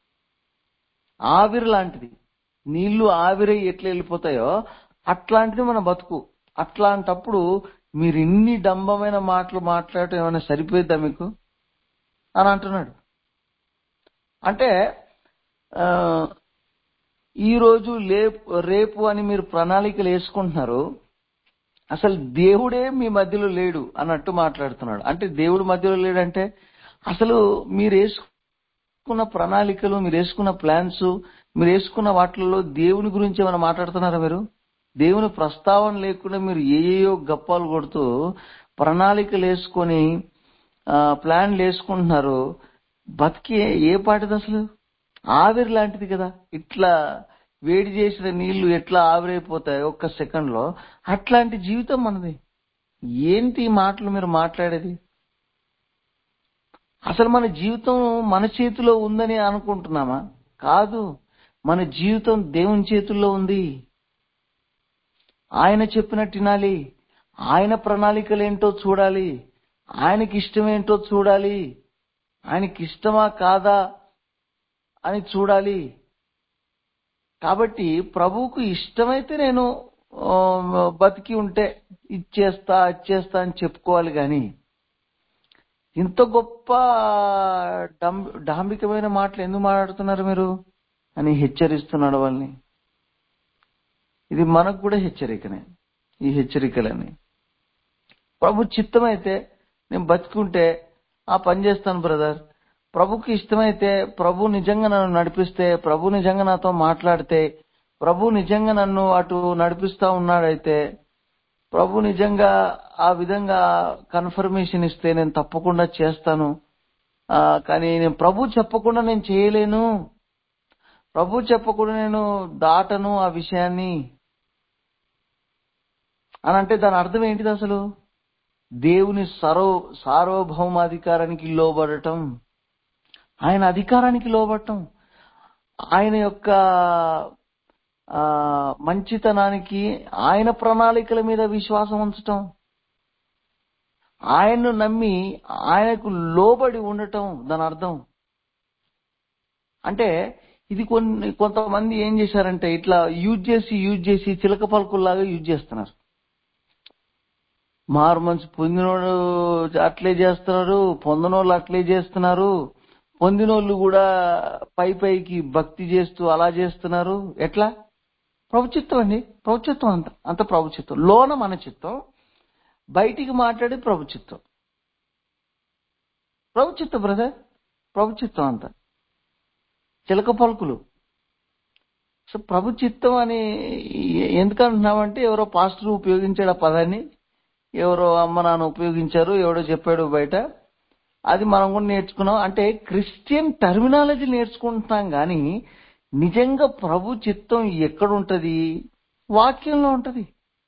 ఆవిరి లాంటిది నీళ్లు ఆవిరై ఎట్లా వెళ్ళిపోతాయో అట్లాంటిది మన బతుకు అట్లాంటప్పుడు మీరు ఇన్ని డంబమైన మాటలు మాట్లాడటం ఏమైనా సరిపోయిద్దా మీకు అని అంటున్నాడు అంటే ఆ, ఈ రోజు లేపు రేపు అని మీరు ప్రణాళికలు వేసుకుంటున్నారు అసలు దేవుడే మీ మధ్యలో లేడు అన్నట్టు మాట్లాడుతున్నాడు అంటే దేవుడు మధ్యలో లేడంటే అసలు మీరు వేసుకున్న ప్రణాళికలు మీరు వేసుకున్న ప్లాన్స్ మీరు వేసుకున్న వాటిల్లో దేవుని గురించి ఏమైనా మాట్లాడుతున్నారా మీరు దేవుని ప్రస్తావన లేకుండా మీరు ఏయో గప్పాలు కొడుతూ ప్రణాళికలు వేసుకొని ఆ, ప్లాన్లు వేసుకుంటున్నారు బతికి ఏ పాటిది అసలు ఆవిరి లాంటిది కదా ఇట్లా వేడి చేసిన నీళ్లు ఎట్లా ఆవిరైపోతాయి ఒక్క సెకండ్ లో అట్లాంటి జీవితం మనది ఏంటి ఈ మాటలు మీరు మాట్లాడేది అసలు మన జీవితం మన చేతిలో ఉందని అనుకుంటున్నామా కాదు మన జీవితం దేవుని చేతుల్లో ఉంది ఆయన చెప్పినట్టు వినాలి ఆయన ప్రణాళికలు ఏంటో చూడాలి ఆయనకి ఇష్టమేంటో చూడాలి ఆయనకి ఇష్టమా కాదా అని చూడాలి కాబట్టి ప్రభువుకు ఇష్టమైతే నేను ఆ, బతికి ఉంటే ఇచ్చేస్తా ఇచ్చేస్తా అని చెప్పుకోవాలి కానీ ఇంత గొప్ప డం- డాంబికమైన మాటలు ఎందుకు మాట్లాడుతున్నారు మీరు అని హెచ్చరిస్తున్నాడు వాళ్ళని ఇది మనకు కూడా హెచ్చరికనే ఈ హెచ్చరికలని ప్రభు చిత్తమైతే నేను బతికుంటే ఆ పని చేస్తాను బ్రదర్ ప్రభుకి ఇష్టమైతే ప్రభు నిజంగా నన్ను నడిపిస్తే ప్రభు నిజంగా నాతో మాట్లాడితే ప్రభు నిజంగా నన్ను అటు నడిపిస్తా ఉన్నాడైతే ప్రభు నిజంగా ఆ విధంగా కన్ఫర్మేషన్ ఇస్తే నేను తప్పకుండా చేస్తాను ఆ, కానీ నేను ప్రభు చెప్పకుండా నేను చేయలేను ప్రభు చెప్పకుండా నేను దాటను ఆ విషయాన్ని అని అంటే దాని అర్థం ఏంటిది అసలు దేవుని సర్వ సార్వభౌమాధికారానికి లోబడటం ఆయన అధికారానికి లోబడటం ఆయన యొక్క ఆ, మంచితనానికి ఆయన ప్రణాళికల మీద విశ్వాసం ఉంచటం ఆయన్ను నమ్మి ఆయనకు లోబడి ఉండటం దాని అర్థం అంటే ఇది కొన్ని కొంతమంది ఏం చేశారంటే ఇట్లా యూజ్ చేసి యూజ్ చేసి చిలక పలుకుల్లాగా యూజ్ చేస్తున్నారు మారు మనసు పొందినోడు అట్లే చేస్తున్నారు పొందనోళ్ళు అట్లే చేస్తున్నారు పొందినోళ్ళు కూడా పై పైకి భక్తి చేస్తూ అలా చేస్తున్నారు ఎట్లా ప్రభుచిత్వం అండి ప్రభుచిత్వం అంత అంత ప్రభుచిత్వం లోన మన చిత్తం బయటికి మాట్లాడేది ప్రభుచిత్వం ప్రభుచిత్వం బ్రదర్ ప్రభుచిత్వం అంత చిలక పలుకులు సో ప్రభుచిత్తం అని ఎందుకు అంటున్నామంటే ఎవరో పాస్టర్ ఉపయోగించాడు ఆ పదాన్ని ఎవరో అమ్మ నాన్న ఉపయోగించారు ఎవడో చెప్పాడు బయట అది మనం కూడా నేర్చుకున్నాం అంటే క్రిస్టియన్ టర్మినాలజీ నేర్చుకుంటున్నాం కానీ నిజంగా ప్రభు చిత్తం ఎక్కడుంటది వాక్యంలో ఉంటది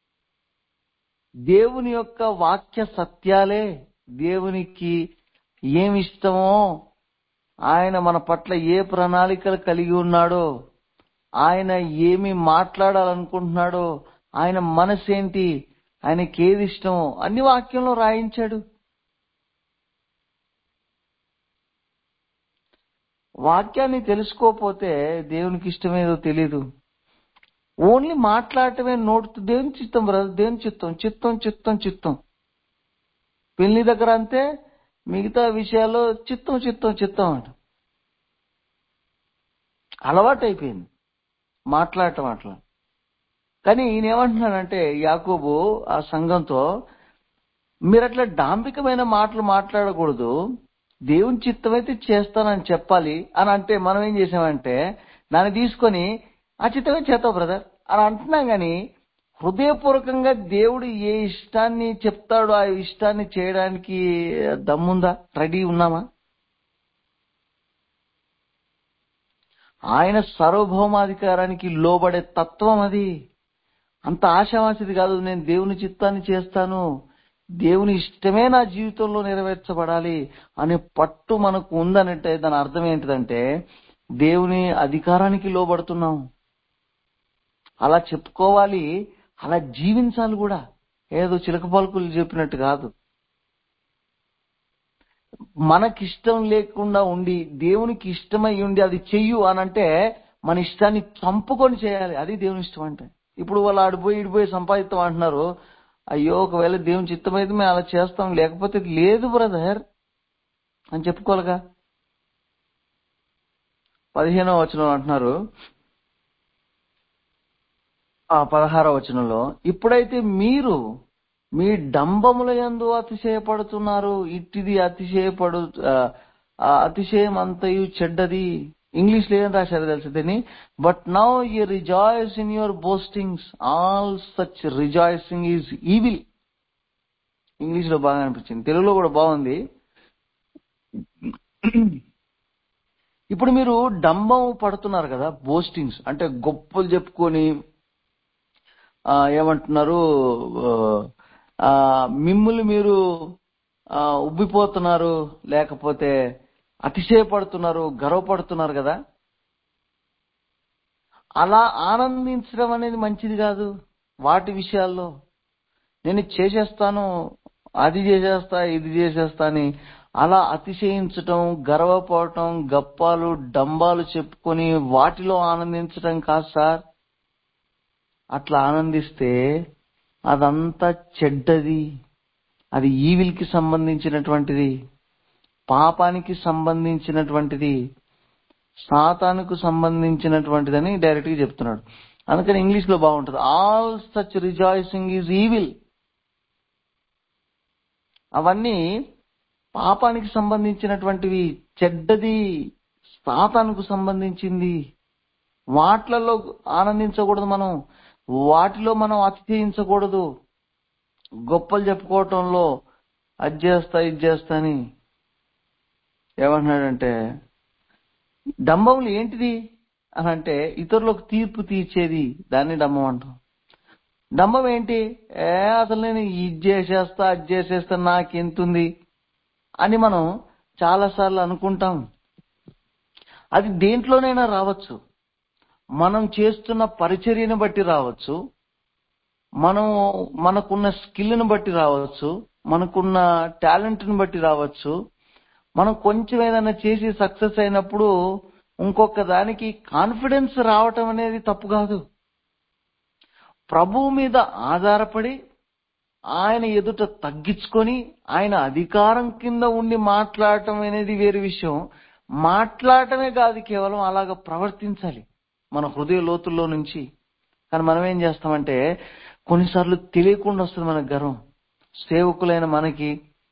దేవుని యొక్క వాక్య సత్యాలే దేవునికి ఏమి ఇష్టమో ఆయన మన పట్ల ఏ ప్రణాళికలు కలిగి ఉన్నాడో ఆయన ఏమి మాట్లాడాలనుకుంటున్నాడో ఆయన మనసు ఏంటి ఆయనకి ఏది ఇష్టమో అన్ని వాక్యంలో రాయించాడు వాక్యాన్ని తెలుసుకోకపోతే దేవునికి ఇష్టమేదో తెలీదు ఓన్లీ మాట్లాడటమే నోటుతో దేవుని చిత్తం బ్రదర్ దేవుని చిత్తం చిత్తం చిత్తం చిత్తం పెళ్లి దగ్గర అంతే మిగతా విషయాల్లో చిత్తం చిత్తం చిత్తం అంట అలవాటు అయిపోయింది మాట్లాడటం అట్లా కానీ ఈయన ఏమంటున్నాడంటే యాకోబు ఆ సంఘంతో మీరు అట్లా డాంబికమైన మాటలు మాట్లాడకూడదు దేవుని చిత్తం అయితే చేస్తానని చెప్పాలి అని అంటే మనం ఏం చేసామంటే దాన్ని తీసుకొని ఆ చిత్తమే చేస్తావు బ్రదర్ అని అంటున్నాం కానీ హృదయపూర్వకంగా దేవుడు ఏ ఇష్టాన్ని చెప్తాడో ఆ ఇష్టాన్ని చేయడానికి దమ్ముందా రెడీ ఉన్నామా ఆయన సార్వభౌమాధికారానికి లోబడే తత్వం అది అంత ఆశావాసిది కాదు నేను దేవుని చిత్తాన్ని చేస్తాను దేవుని ఇష్టమే నా జీవితంలో నెరవేర్చబడాలి అనే పట్టు మనకు ఉందనంటే దాని అర్థం ఏంటిదంటే దేవుని అధికారానికి లోబడుతున్నాం అలా చెప్పుకోవాలి అలా జీవించాలి కూడా ఏదో చిలక పలుకులు చెప్పినట్టు కాదు మనకిష్టం లేకుండా ఉండి దేవునికి ఇష్టమై ఉండి అది చెయ్యు అని అంటే మన ఇష్టాన్ని చంపుకొని చేయాలి అది దేవుని ఇష్టం అంటే ఇప్పుడు వాళ్ళు ఆడిపోయి ఇడిపోయి సంపాదిస్తాం అంటున్నారు అయ్యో ఒకవేళ దేవుని చిత్తమైతే మేము అలా చేస్తాం లేకపోతే లేదు బ్రదర్ అని చెప్పుకోవాలిగా పదిహేనవ వచనం అంటున్నారు ఆ పదహారవ వచనంలో ఇప్పుడైతే మీరు మీ డంబముల యందు అతిశయపడుతున్నారు ఇట్టిది అతిశయపడు ఆ, ఆ అతిశయం అంతయు చెడ్డది ఇంగ్లీష్ లో ఏం రాశారు తెలుసు దీన్ని but now you rejoice in your boastings all such rejoicing is evil English లో బాగా అనిపించింది తెలుగులో కూడా బాగుంది ఇప్పుడు మీరు డంబం పడుతున్నారు కదా బోస్టింగ్స్ అంటే గొప్పలు చెప్పుకొని ఆ, ఏమంటున్నారు ఆ, మిమ్ములు మీరు ఆ, ఉబ్బిపోతున్నారు లేకపోతే అతిశయపడుతున్నారు గర్వపడుతున్నారు కదా అలా ఆనందించడం అనేది మంచిది కాదు వాటి విషయాల్లో నేను ఇది చేసేస్తాను అది చేసేస్తా ఇది చేసేస్తా అని అలా అతిశయించటం గర్వపడటం గప్పాలు డంబాలు చెప్పుకొని వాటిలో ఆనందించటం కాదు సార్ అట్లా ఆనందిస్తే అదంతా చెడ్డది అది ఈవిల్కి సంబంధించినటువంటిది పాపానికి సంబంధించినటువంటిది సాతానుకు సంబంధించినటువంటిదని డైరెక్ట్ గా చెప్తున్నాడు అందుకని ఇంగ్లీష్ లో బాగుంటుంది all such rejoicing is evil అవన్నీ పాపానికి సంబంధించినటువంటివి చెడ్డది సాతానుకు సంబంధించింది వాట్లలో ఆనందించకూడదు మనం వాటిలో మనం అతిథయించకూడదు గొప్పలు చెప్పుకోవటంలో అది చేస్తా ఇది చేస్తా అని ఏమంటున్నాడంటే డంబములు ఏంటిది అని అంటే ఇతరులకు తీర్పు తీర్చేది దాన్ని డంబం అంటాం డంబం ఏంటి ఏ అసలు నేను ఇది చేసేస్తా అది చేసేస్తా నాకెంతుంది అని మనం చాలాసార్లు అనుకుంటాం అది దేంట్లోనైనా రావచ్చు మనం చేస్తున్న పరిచర్యను బట్టి రావచ్చు మనం మనకున్న స్కిల్ని బట్టి రావచ్చు మనకున్న టాలెంట్ని బట్టి రావచ్చు మనం కొంచెం ఏదైనా చేసి సక్సెస్ అయినప్పుడు ఇంకొక దానికి కాన్ఫిడెన్స్ రావటం అనేది తప్పు కాదు ప్రభువు మీద ఆధారపడి ఆయన ఎదుట తగ్గించుకొని ఆయన అధికారం కింద ఉండి మాట్లాడటం అనేది వేరే విషయం మాట్లాడటమే కాదు కేవలం అలాగ ప్రవర్తించాలి మన హృదయ లోతుల్లో నుంచి కానీ మనం ఏం చేస్తామంటే కొన్నిసార్లు తెలియకుండా వస్తుంది మనకు గర్వం సేవకులైన మనకి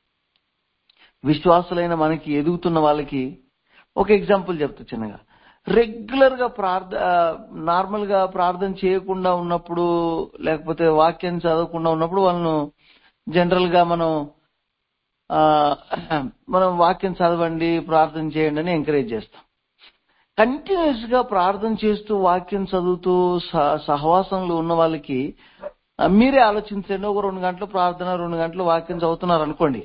విశ్వాసులైన మనకి ఎదుగుతున్న వాళ్ళకి ఒక ఎగ్జాంపుల్ చెప్తా చిన్నగా రెగ్యులర్ గా ప్రార్థ నార్మల్ గా ప్రార్థన చేయకుండా ఉన్నప్పుడు లేకపోతే వాక్యం చదవకుండా ఉన్నప్పుడు వాళ్ళను జనరల్ గా మనం ఆ, మనం వాక్యం చదవండి ప్రార్థన చేయండి అని ఎంకరేజ్ చేస్తాం కంటిన్యూస్ గా ప్రార్థన చేస్తూ వాక్యం చదువుతూ సహ- సహవాసంలో ఉన్న వాళ్ళకి ఆ, మీరే ఆలోచించండి ఒక రెండు గంటలు ప్రార్థన రెండు గంటలు వాక్యం చదువుతున్నారు అనుకోండి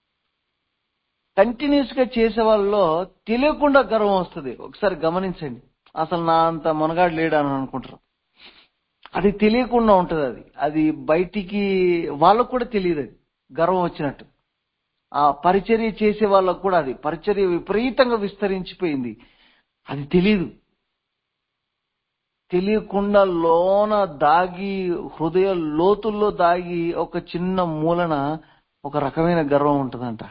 కంటిన్యూస్ గా చేసే వాళ్ళలో తెలియకుండా గర్వం వస్తుంది ఒకసారి గమనించండి అసలు నా అంత మునగాడు లేడు అని అనుకుంటారు అది తెలియకుండా ఉంటది అది అది బయటికి వాళ్ళకు కూడా తెలియదు అది గర్వం వచ్చినట్టు ఆ పరిచర్య చేసే వాళ్ళకు కూడా అది పరిచర్య విపరీతంగా విస్తరించిపోయింది అది తెలియదు తెలియకుండా లోన దాగి హృదయ లోతుల్లో దాగి ఒక చిన్న మూలన ఒక రకమైన గర్వం ఉంటుందంట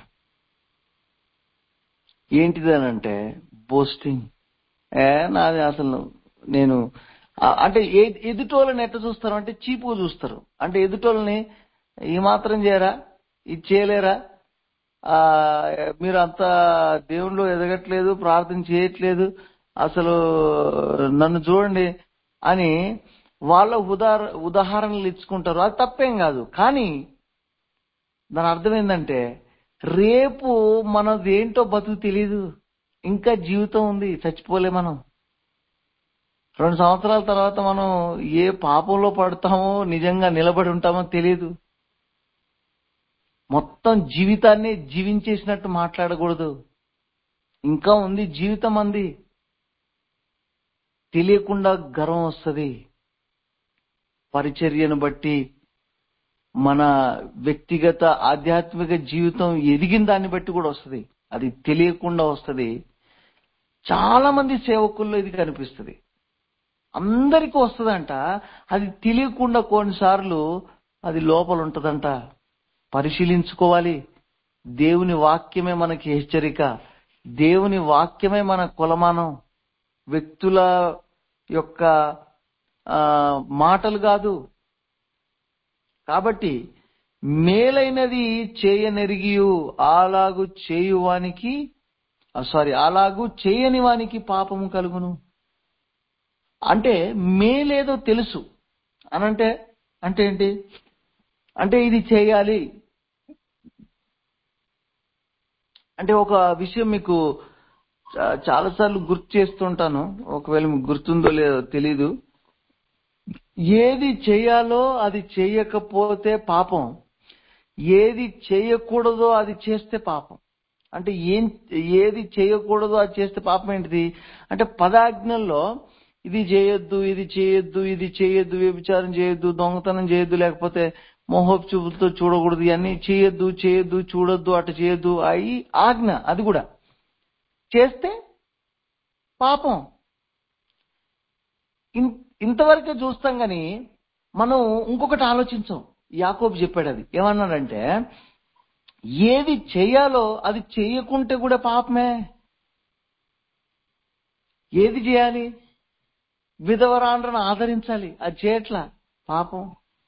ఏంటిది అని అంటే బోస్టింగ్ ఏ నాది అసలు నేను ఆ- అంటే ఏ- ఎదుటోళ్ళని ఎట్లా చూస్తారు అంటే చీపుగా చూస్తారు అంటే ఎదుటోళ్ళని ఈ మాత్రం చేయరా ఇది చేయలేరా ఆ మీరు అంత దేవుళ్ళు ఎదగట్లేదు ప్రార్థన చేయట్లేదు అసలు నన్ను చూడండి అని వాళ్ళ ఉదాహర ఉదాహరణలు ఇచ్చుకుంటారు అది తప్పేం కాదు కానీ దాని అర్థం ఏంటంటే రేపు మనది ఏంటో బతుకు తెలీదు ఇంకా జీవితం ఉంది చచ్చిపోలే మనం రెండు సంవత్సరాల తర్వాత మనం ఏ పాపంలో పడతామో నిజంగా నిలబడి ఉంటామో తెలియదు మొత్తం జీవితాన్ని జీవించేసినట్టు మాట్లాడకూడదు ఇంకా ఉంది జీవితం అంది తెలియకుండా గర్వం వస్తుంది పరిచర్యను బట్టి మన వ్యక్తిగత ఆధ్యాత్మిక జీవితం ఎదిగిన దాన్ని బట్టి కూడా వస్తుంది అది తెలియకుండా వస్తుంది చాలా మంది సేవకుల్లో ఇది కనిపిస్తుంది అందరికీ వస్తుందంట అది తెలియకుండా కొన్నిసార్లు అది లోపల ఉంటదంట పరిశీలించుకోవాలి దేవుని వాక్యమే మనకి హెచ్చరిక దేవుని వాక్యమే మన కులమానం వ్యక్తుల యొక్క ఆ, మాటలు కాదు కాబట్టి మేలైనది చేయనెరిగియు అలాగు చేయువానికి సారీ అలాగు చేయని వానికి పాపము కలుగును అంటే మేలేదో తెలుసు అనంటే అంటే ఏంటి అంటే ఇది చేయాలి అంటే ఒక విషయం మీకు చా- చాలాసార్లు గుర్తు చేస్తుంటాను ఒకవేళ మీకు గుర్తుందో లేదో తెలీదు ఏది చేయాలో అది చేయకపోతే పాపం ఏది చేయకూడదో అది చేస్తే పాపం అంటే ఏం ఏది చేయకూడదో అది చేస్తే పాపం ఏంటిది అంటే పదాజ్ఞల్లో ఇది చేయొద్దు ఇది చేయొద్దు ఇది చేయొద్దు వ్యభిచారం చేయొద్దు దొంగతనం చేయొద్దు లేకపోతే మోహోప్ చూపులతో చూడకూడదు ఇవన్నీ చేయొద్దు చేయొద్దు చూడొద్దు అటు చేయొద్దు అయి ఆజ్ఞ అది కూడా చేస్తే పాపం ఇన్- ఇంతవరకే చూస్తాం గాని మనం ఇంకొకటి ఆలోచించాం యాకోబు చెప్పాడు అది ఏమన్నాడంటే ఏది చేయాలో అది చేయకుంటే కూడా పాపమే ఏది చేయాలి విధవరాండ్రను ఆదరించాలి అది చేయట్లా పాపం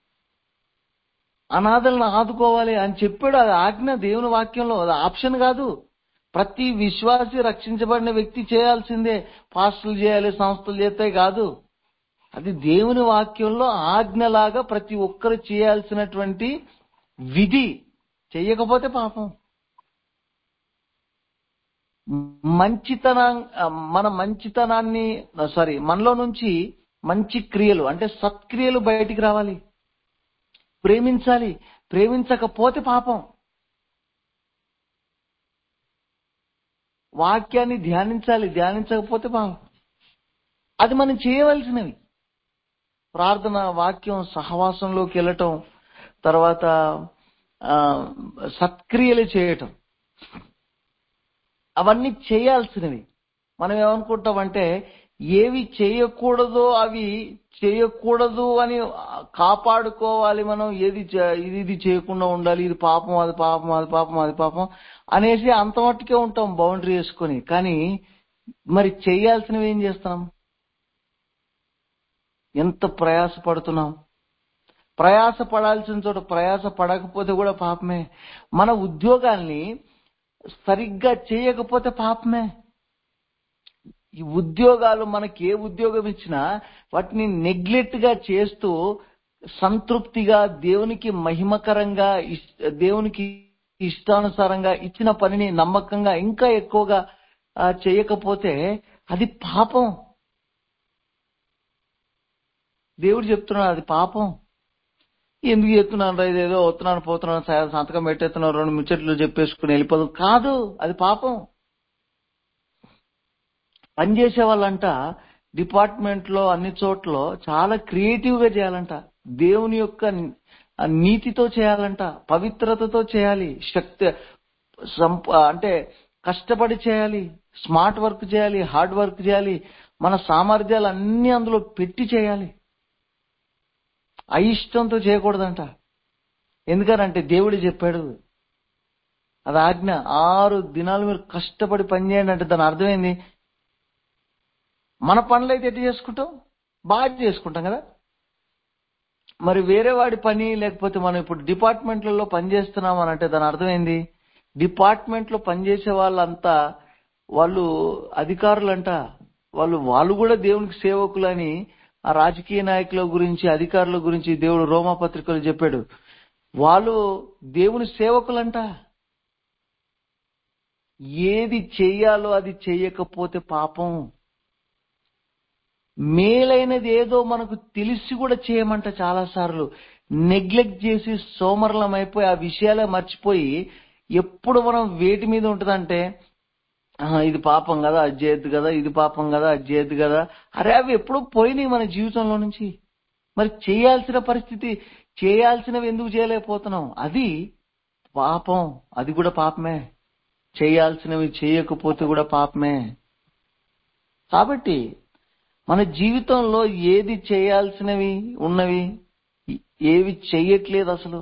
అనాథలను ఆదుకోవాలి అని చెప్పాడు అది ఆజ్ఞ దేవుని వాక్యంలో అది ఆప్షన్ కాదు ప్రతి విశ్వాసి రక్షించబడిన వ్యక్తి చేయాల్సిందే పాస్టులు చేయాలి సంస్థలు చేస్తాయి కాదు అది దేవుని వాక్యంలో ఆజ్ఞలాగా ప్రతి ఒక్కరు చేయాల్సినటువంటి విధి చెయ్యకపోతే పాపం మంచితన మన మంచితనాన్ని సారీ మనలో నుంచి మంచి క్రియలు అంటే సత్క్రియలు బయటికి రావాలి ప్రేమించాలి ప్రేమించకపోతే పాపం వాక్యాన్ని ధ్యానించాలి ధ్యానించకపోతే పాపం అది మనం చేయవలసినవి ప్రార్థన వాక్యం సహవాసంలోకి వెళ్ళటం తర్వాత ఆ, సత్క్రియలు చేయటం అవన్నీ చేయాల్సినవి మనం ఏమనుకుంటామంటే ఏవి చేయకూడదో అవి చేయకూడదు అని కాపాడుకోవాలి మనం ఏది చే- ఇది ఇది చేయకుండా ఉండాలి ఇది పాపం అది పాపం అది పాపం అది పాపం అనేసి అంత మట్టుకే ఉంటాం బౌండరీ వేసుకొని కానీ మరి చేయాల్సినవి ఏం చేస్తాం ఎంత ప్రయాస పడుతున్నాం ప్రయాస పడాల్సిన చోట ప్రయాస పడకపోతే కూడా పాపమే మన ఉద్యోగాల్ని సరిగ్గా చేయకపోతే పాపమే ఈ ఉద్యోగాలు మనకి ఏ ఉద్యోగం ఇచ్చినా వాటిని నెగ్లెక్ట్ గా చేస్తూ సంతృప్తిగా దేవునికి మహిమకరంగా ఇష్- దేవునికి ఇష్టానుసారంగా ఇచ్చిన పనిని నమ్మకంగా ఇంకా ఎక్కువగా ఆ, చేయకపోతే అది పాపం దేవుడు చెప్తున్నాడు అది పాపం ఎందుకు చెప్తున్నాను రా ఇదేదో వస్తున్నాను పోతున్నాను స- సంతకం పెట్టేస్తున్నాను రెండు ముచ్చట్లు చెప్పేసుకుని వెళ్ళిపోదు కాదు అది పాపం పనిచేసే వాళ్ళంట డిపార్ట్మెంట్ లో అన్ని చోట్ల చాలా క్రియేటివ్ గా చేయాలంట దేవుని యొక్క ని- ఆ నీతితో చేయాలంట పవిత్రతతో చేయాలి శక్తి సంప అంటే కష్టపడి చేయాలి స్మార్ట్ వర్క్ చేయాలి హార్డ్ వర్క్ చేయాలి మన సామర్థ్యాలు అన్ని అందులో పెట్టి చేయాలి అయిష్టంతో చేయకూడదంట ఎందుకనంటే దేవుడు చెప్పాడు అది ఆజ్ఞ ఆరు దినాలు మీరు కష్టపడి పని చేయండి అంటే దాని అర్థమైంది మన పనులు అయితే ఎట్లా చేసుకుంటాం బాగా చేసుకుంటాం కదా మరి వేరే వాడి పని లేకపోతే మనం ఇప్పుడు డిపార్ట్మెంట్లలో పని చేస్తున్నాం అని అంటే దాని అర్థమైంది డిపార్ట్మెంట్ లో పనిచేసే వాళ్ళంతా వాళ్ళు అధికారులంట వాళ్ళు వాళ్ళు కూడా దేవునికి సేవకులని ఆ రాజకీయ నాయకుల గురించి అధికారుల గురించి దేవుడు రోమా పత్రికలు చెప్పాడు వాళ్ళు దేవుని సేవకులంట ఏది చెయ్యాలో అది చెయ్యకపోతే పాపం మేలైనది ఏదో మనకు తెలిసి కూడా చేయమంట చాలా సార్లు నెగ్లెక్ట్ చేసి సోమరలం అయిపోయి ఆ విషయాలే మర్చిపోయి ఎప్పుడు మనం వేటి మీద ఉంటుందంటే "ఆహా, ఇది పాపం కదా అది చేయొద్దు కదా ఇది పాపం కదా అది చేయొద్దు కదా అరే అవి ఎప్పుడూ పోయినాయి మన జీవితంలో నుంచి మరి చేయాల్సిన పరిస్థితి చేయాల్సినవి ఎందుకు చేయలేకపోతున్నాం అది పాపం అది కూడా పాపమే చేయాల్సినవి చేయకపోతే కూడా పాపమే కాబట్టి మన జీవితంలో ఏది చేయాల్సినవి ఉన్నవి ఏవి చెయ్యట్లేదు అసలు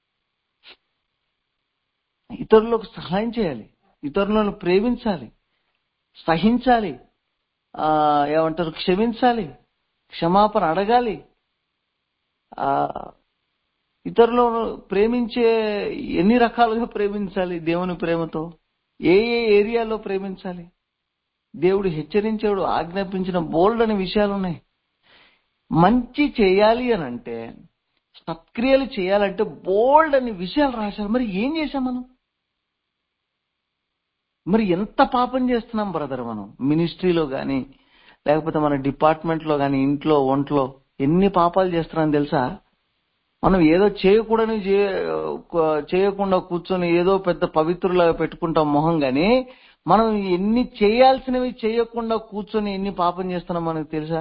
ఇతరులకు సహాయం చేయాలి ఇతరులను ప్రేమించాలి సహించాలి ఆ ఏమంటారు క్షమించాలి క్షమాపణ అడగాలి ఆ ఇతరులను ప్రేమించే ఎన్ని రకాలుగా ప్రేమించాలి దేవుని ప్రేమతో ఏ ఏ ఏరియాలో ప్రేమించాలి దేవుడు హెచ్చరించాడు ఆజ్ఞాపించిన బోల్డ్ అనే విషయాలు ఉన్నాయి మంచి చేయాలి అని అంటే సత్క్రియలు చేయాలంటే బోల్డ్ అనే విషయాలు రాశారు మరి ఏం చేశాం మనం మరి ఎంత పాపం చేస్తున్నాం బ్రదర్ మనం మినిస్ట్రీలో కానీ లేకపోతే మన డిపార్ట్మెంట్లో కానీ ఇంట్లో ఒంట్లో ఎన్ని పాపాలు చేస్తున్నాం తెలుసా మనం ఏదో చేయకూడని చే- చేయకుండా కూర్చొని ఏదో పెద్ద పవిత్రులాగా పెట్టుకుంటాం మొహం గాని మనం ఎన్ని చేయాల్సినవి చేయకుండా కూర్చొని ఎన్ని పాపం చేస్తున్నాం మనకు తెలుసా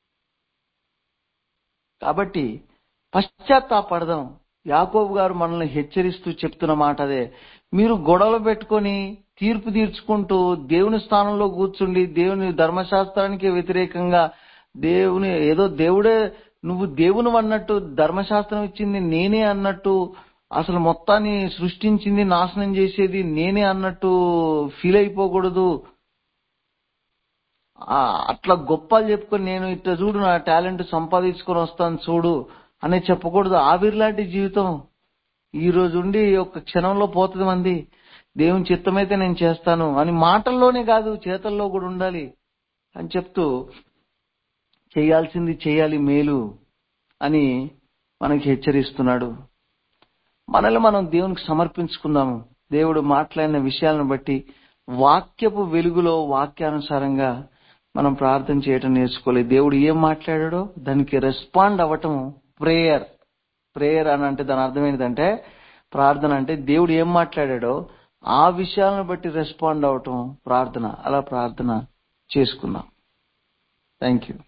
కాబట్టి పశ్చాత్తాపడదాం యాకోబు గారు మనల్ని హెచ్చరిస్తూ చెప్తున్న మాట అదే మీరు గొడవలు పెట్టుకొని తీర్పు తీర్చుకుంటూ దేవుని స్థానంలో కూర్చుండి దేవుని ధర్మశాస్త్రానికి వ్యతిరేకంగా దేవుని ఏదో దేవుడే నువ్వు దేవుని అన్నట్టు ధర్మశాస్త్రం ఇచ్చింది నేనే అన్నట్టు అసలు మొత్తాన్ని సృష్టించింది నాశనం చేసేది నేనే అన్నట్టు ఫీల్ అయిపోకూడదు ఆ, అట్లా గొప్పలు చెప్పుకొని నేను ఇట్లా చూడు నా టాలెంట్ సంపాదించుకొని వస్తాను చూడు అని చెప్పకూడదు ఆవిరిలాంటి జీవితం ఈ రోజు ఉండి ఒక క్షణంలో పోతుంది మంది దేవుని చిత్తమైతే నేను చేస్తాను అని మాటల్లోనే కాదు చేతల్లో కూడా ఉండాలి అని చెప్తూ చేయాల్సింది చేయాలి మేలు అని మనకి హెచ్చరిస్తున్నాడు మనల్ని మనం దేవునికి సమర్పించుకుందాము దేవుడు మాట్లాడిన విషయాలను బట్టి వాక్యపు వెలుగులో వాక్యానుసారంగా మనం ప్రార్థన చేయటం నేర్చుకోవాలి దేవుడు ఏం మాట్లాడాడో దానికి రెస్పాండ్ అవ్వటం ప్రేయర్ ప్రేయర్ అని అంటే దాని అర్థం ఏంటంటే ప్రార్థన అంటే దేవుడు ఏం మాట్లాడాడో ఆ విషయాలను బట్టి రెస్పాండ్ అవటం ప్రార్థన అలా ప్రార్థన చేసుకుందాం థ్యాంక్ యూ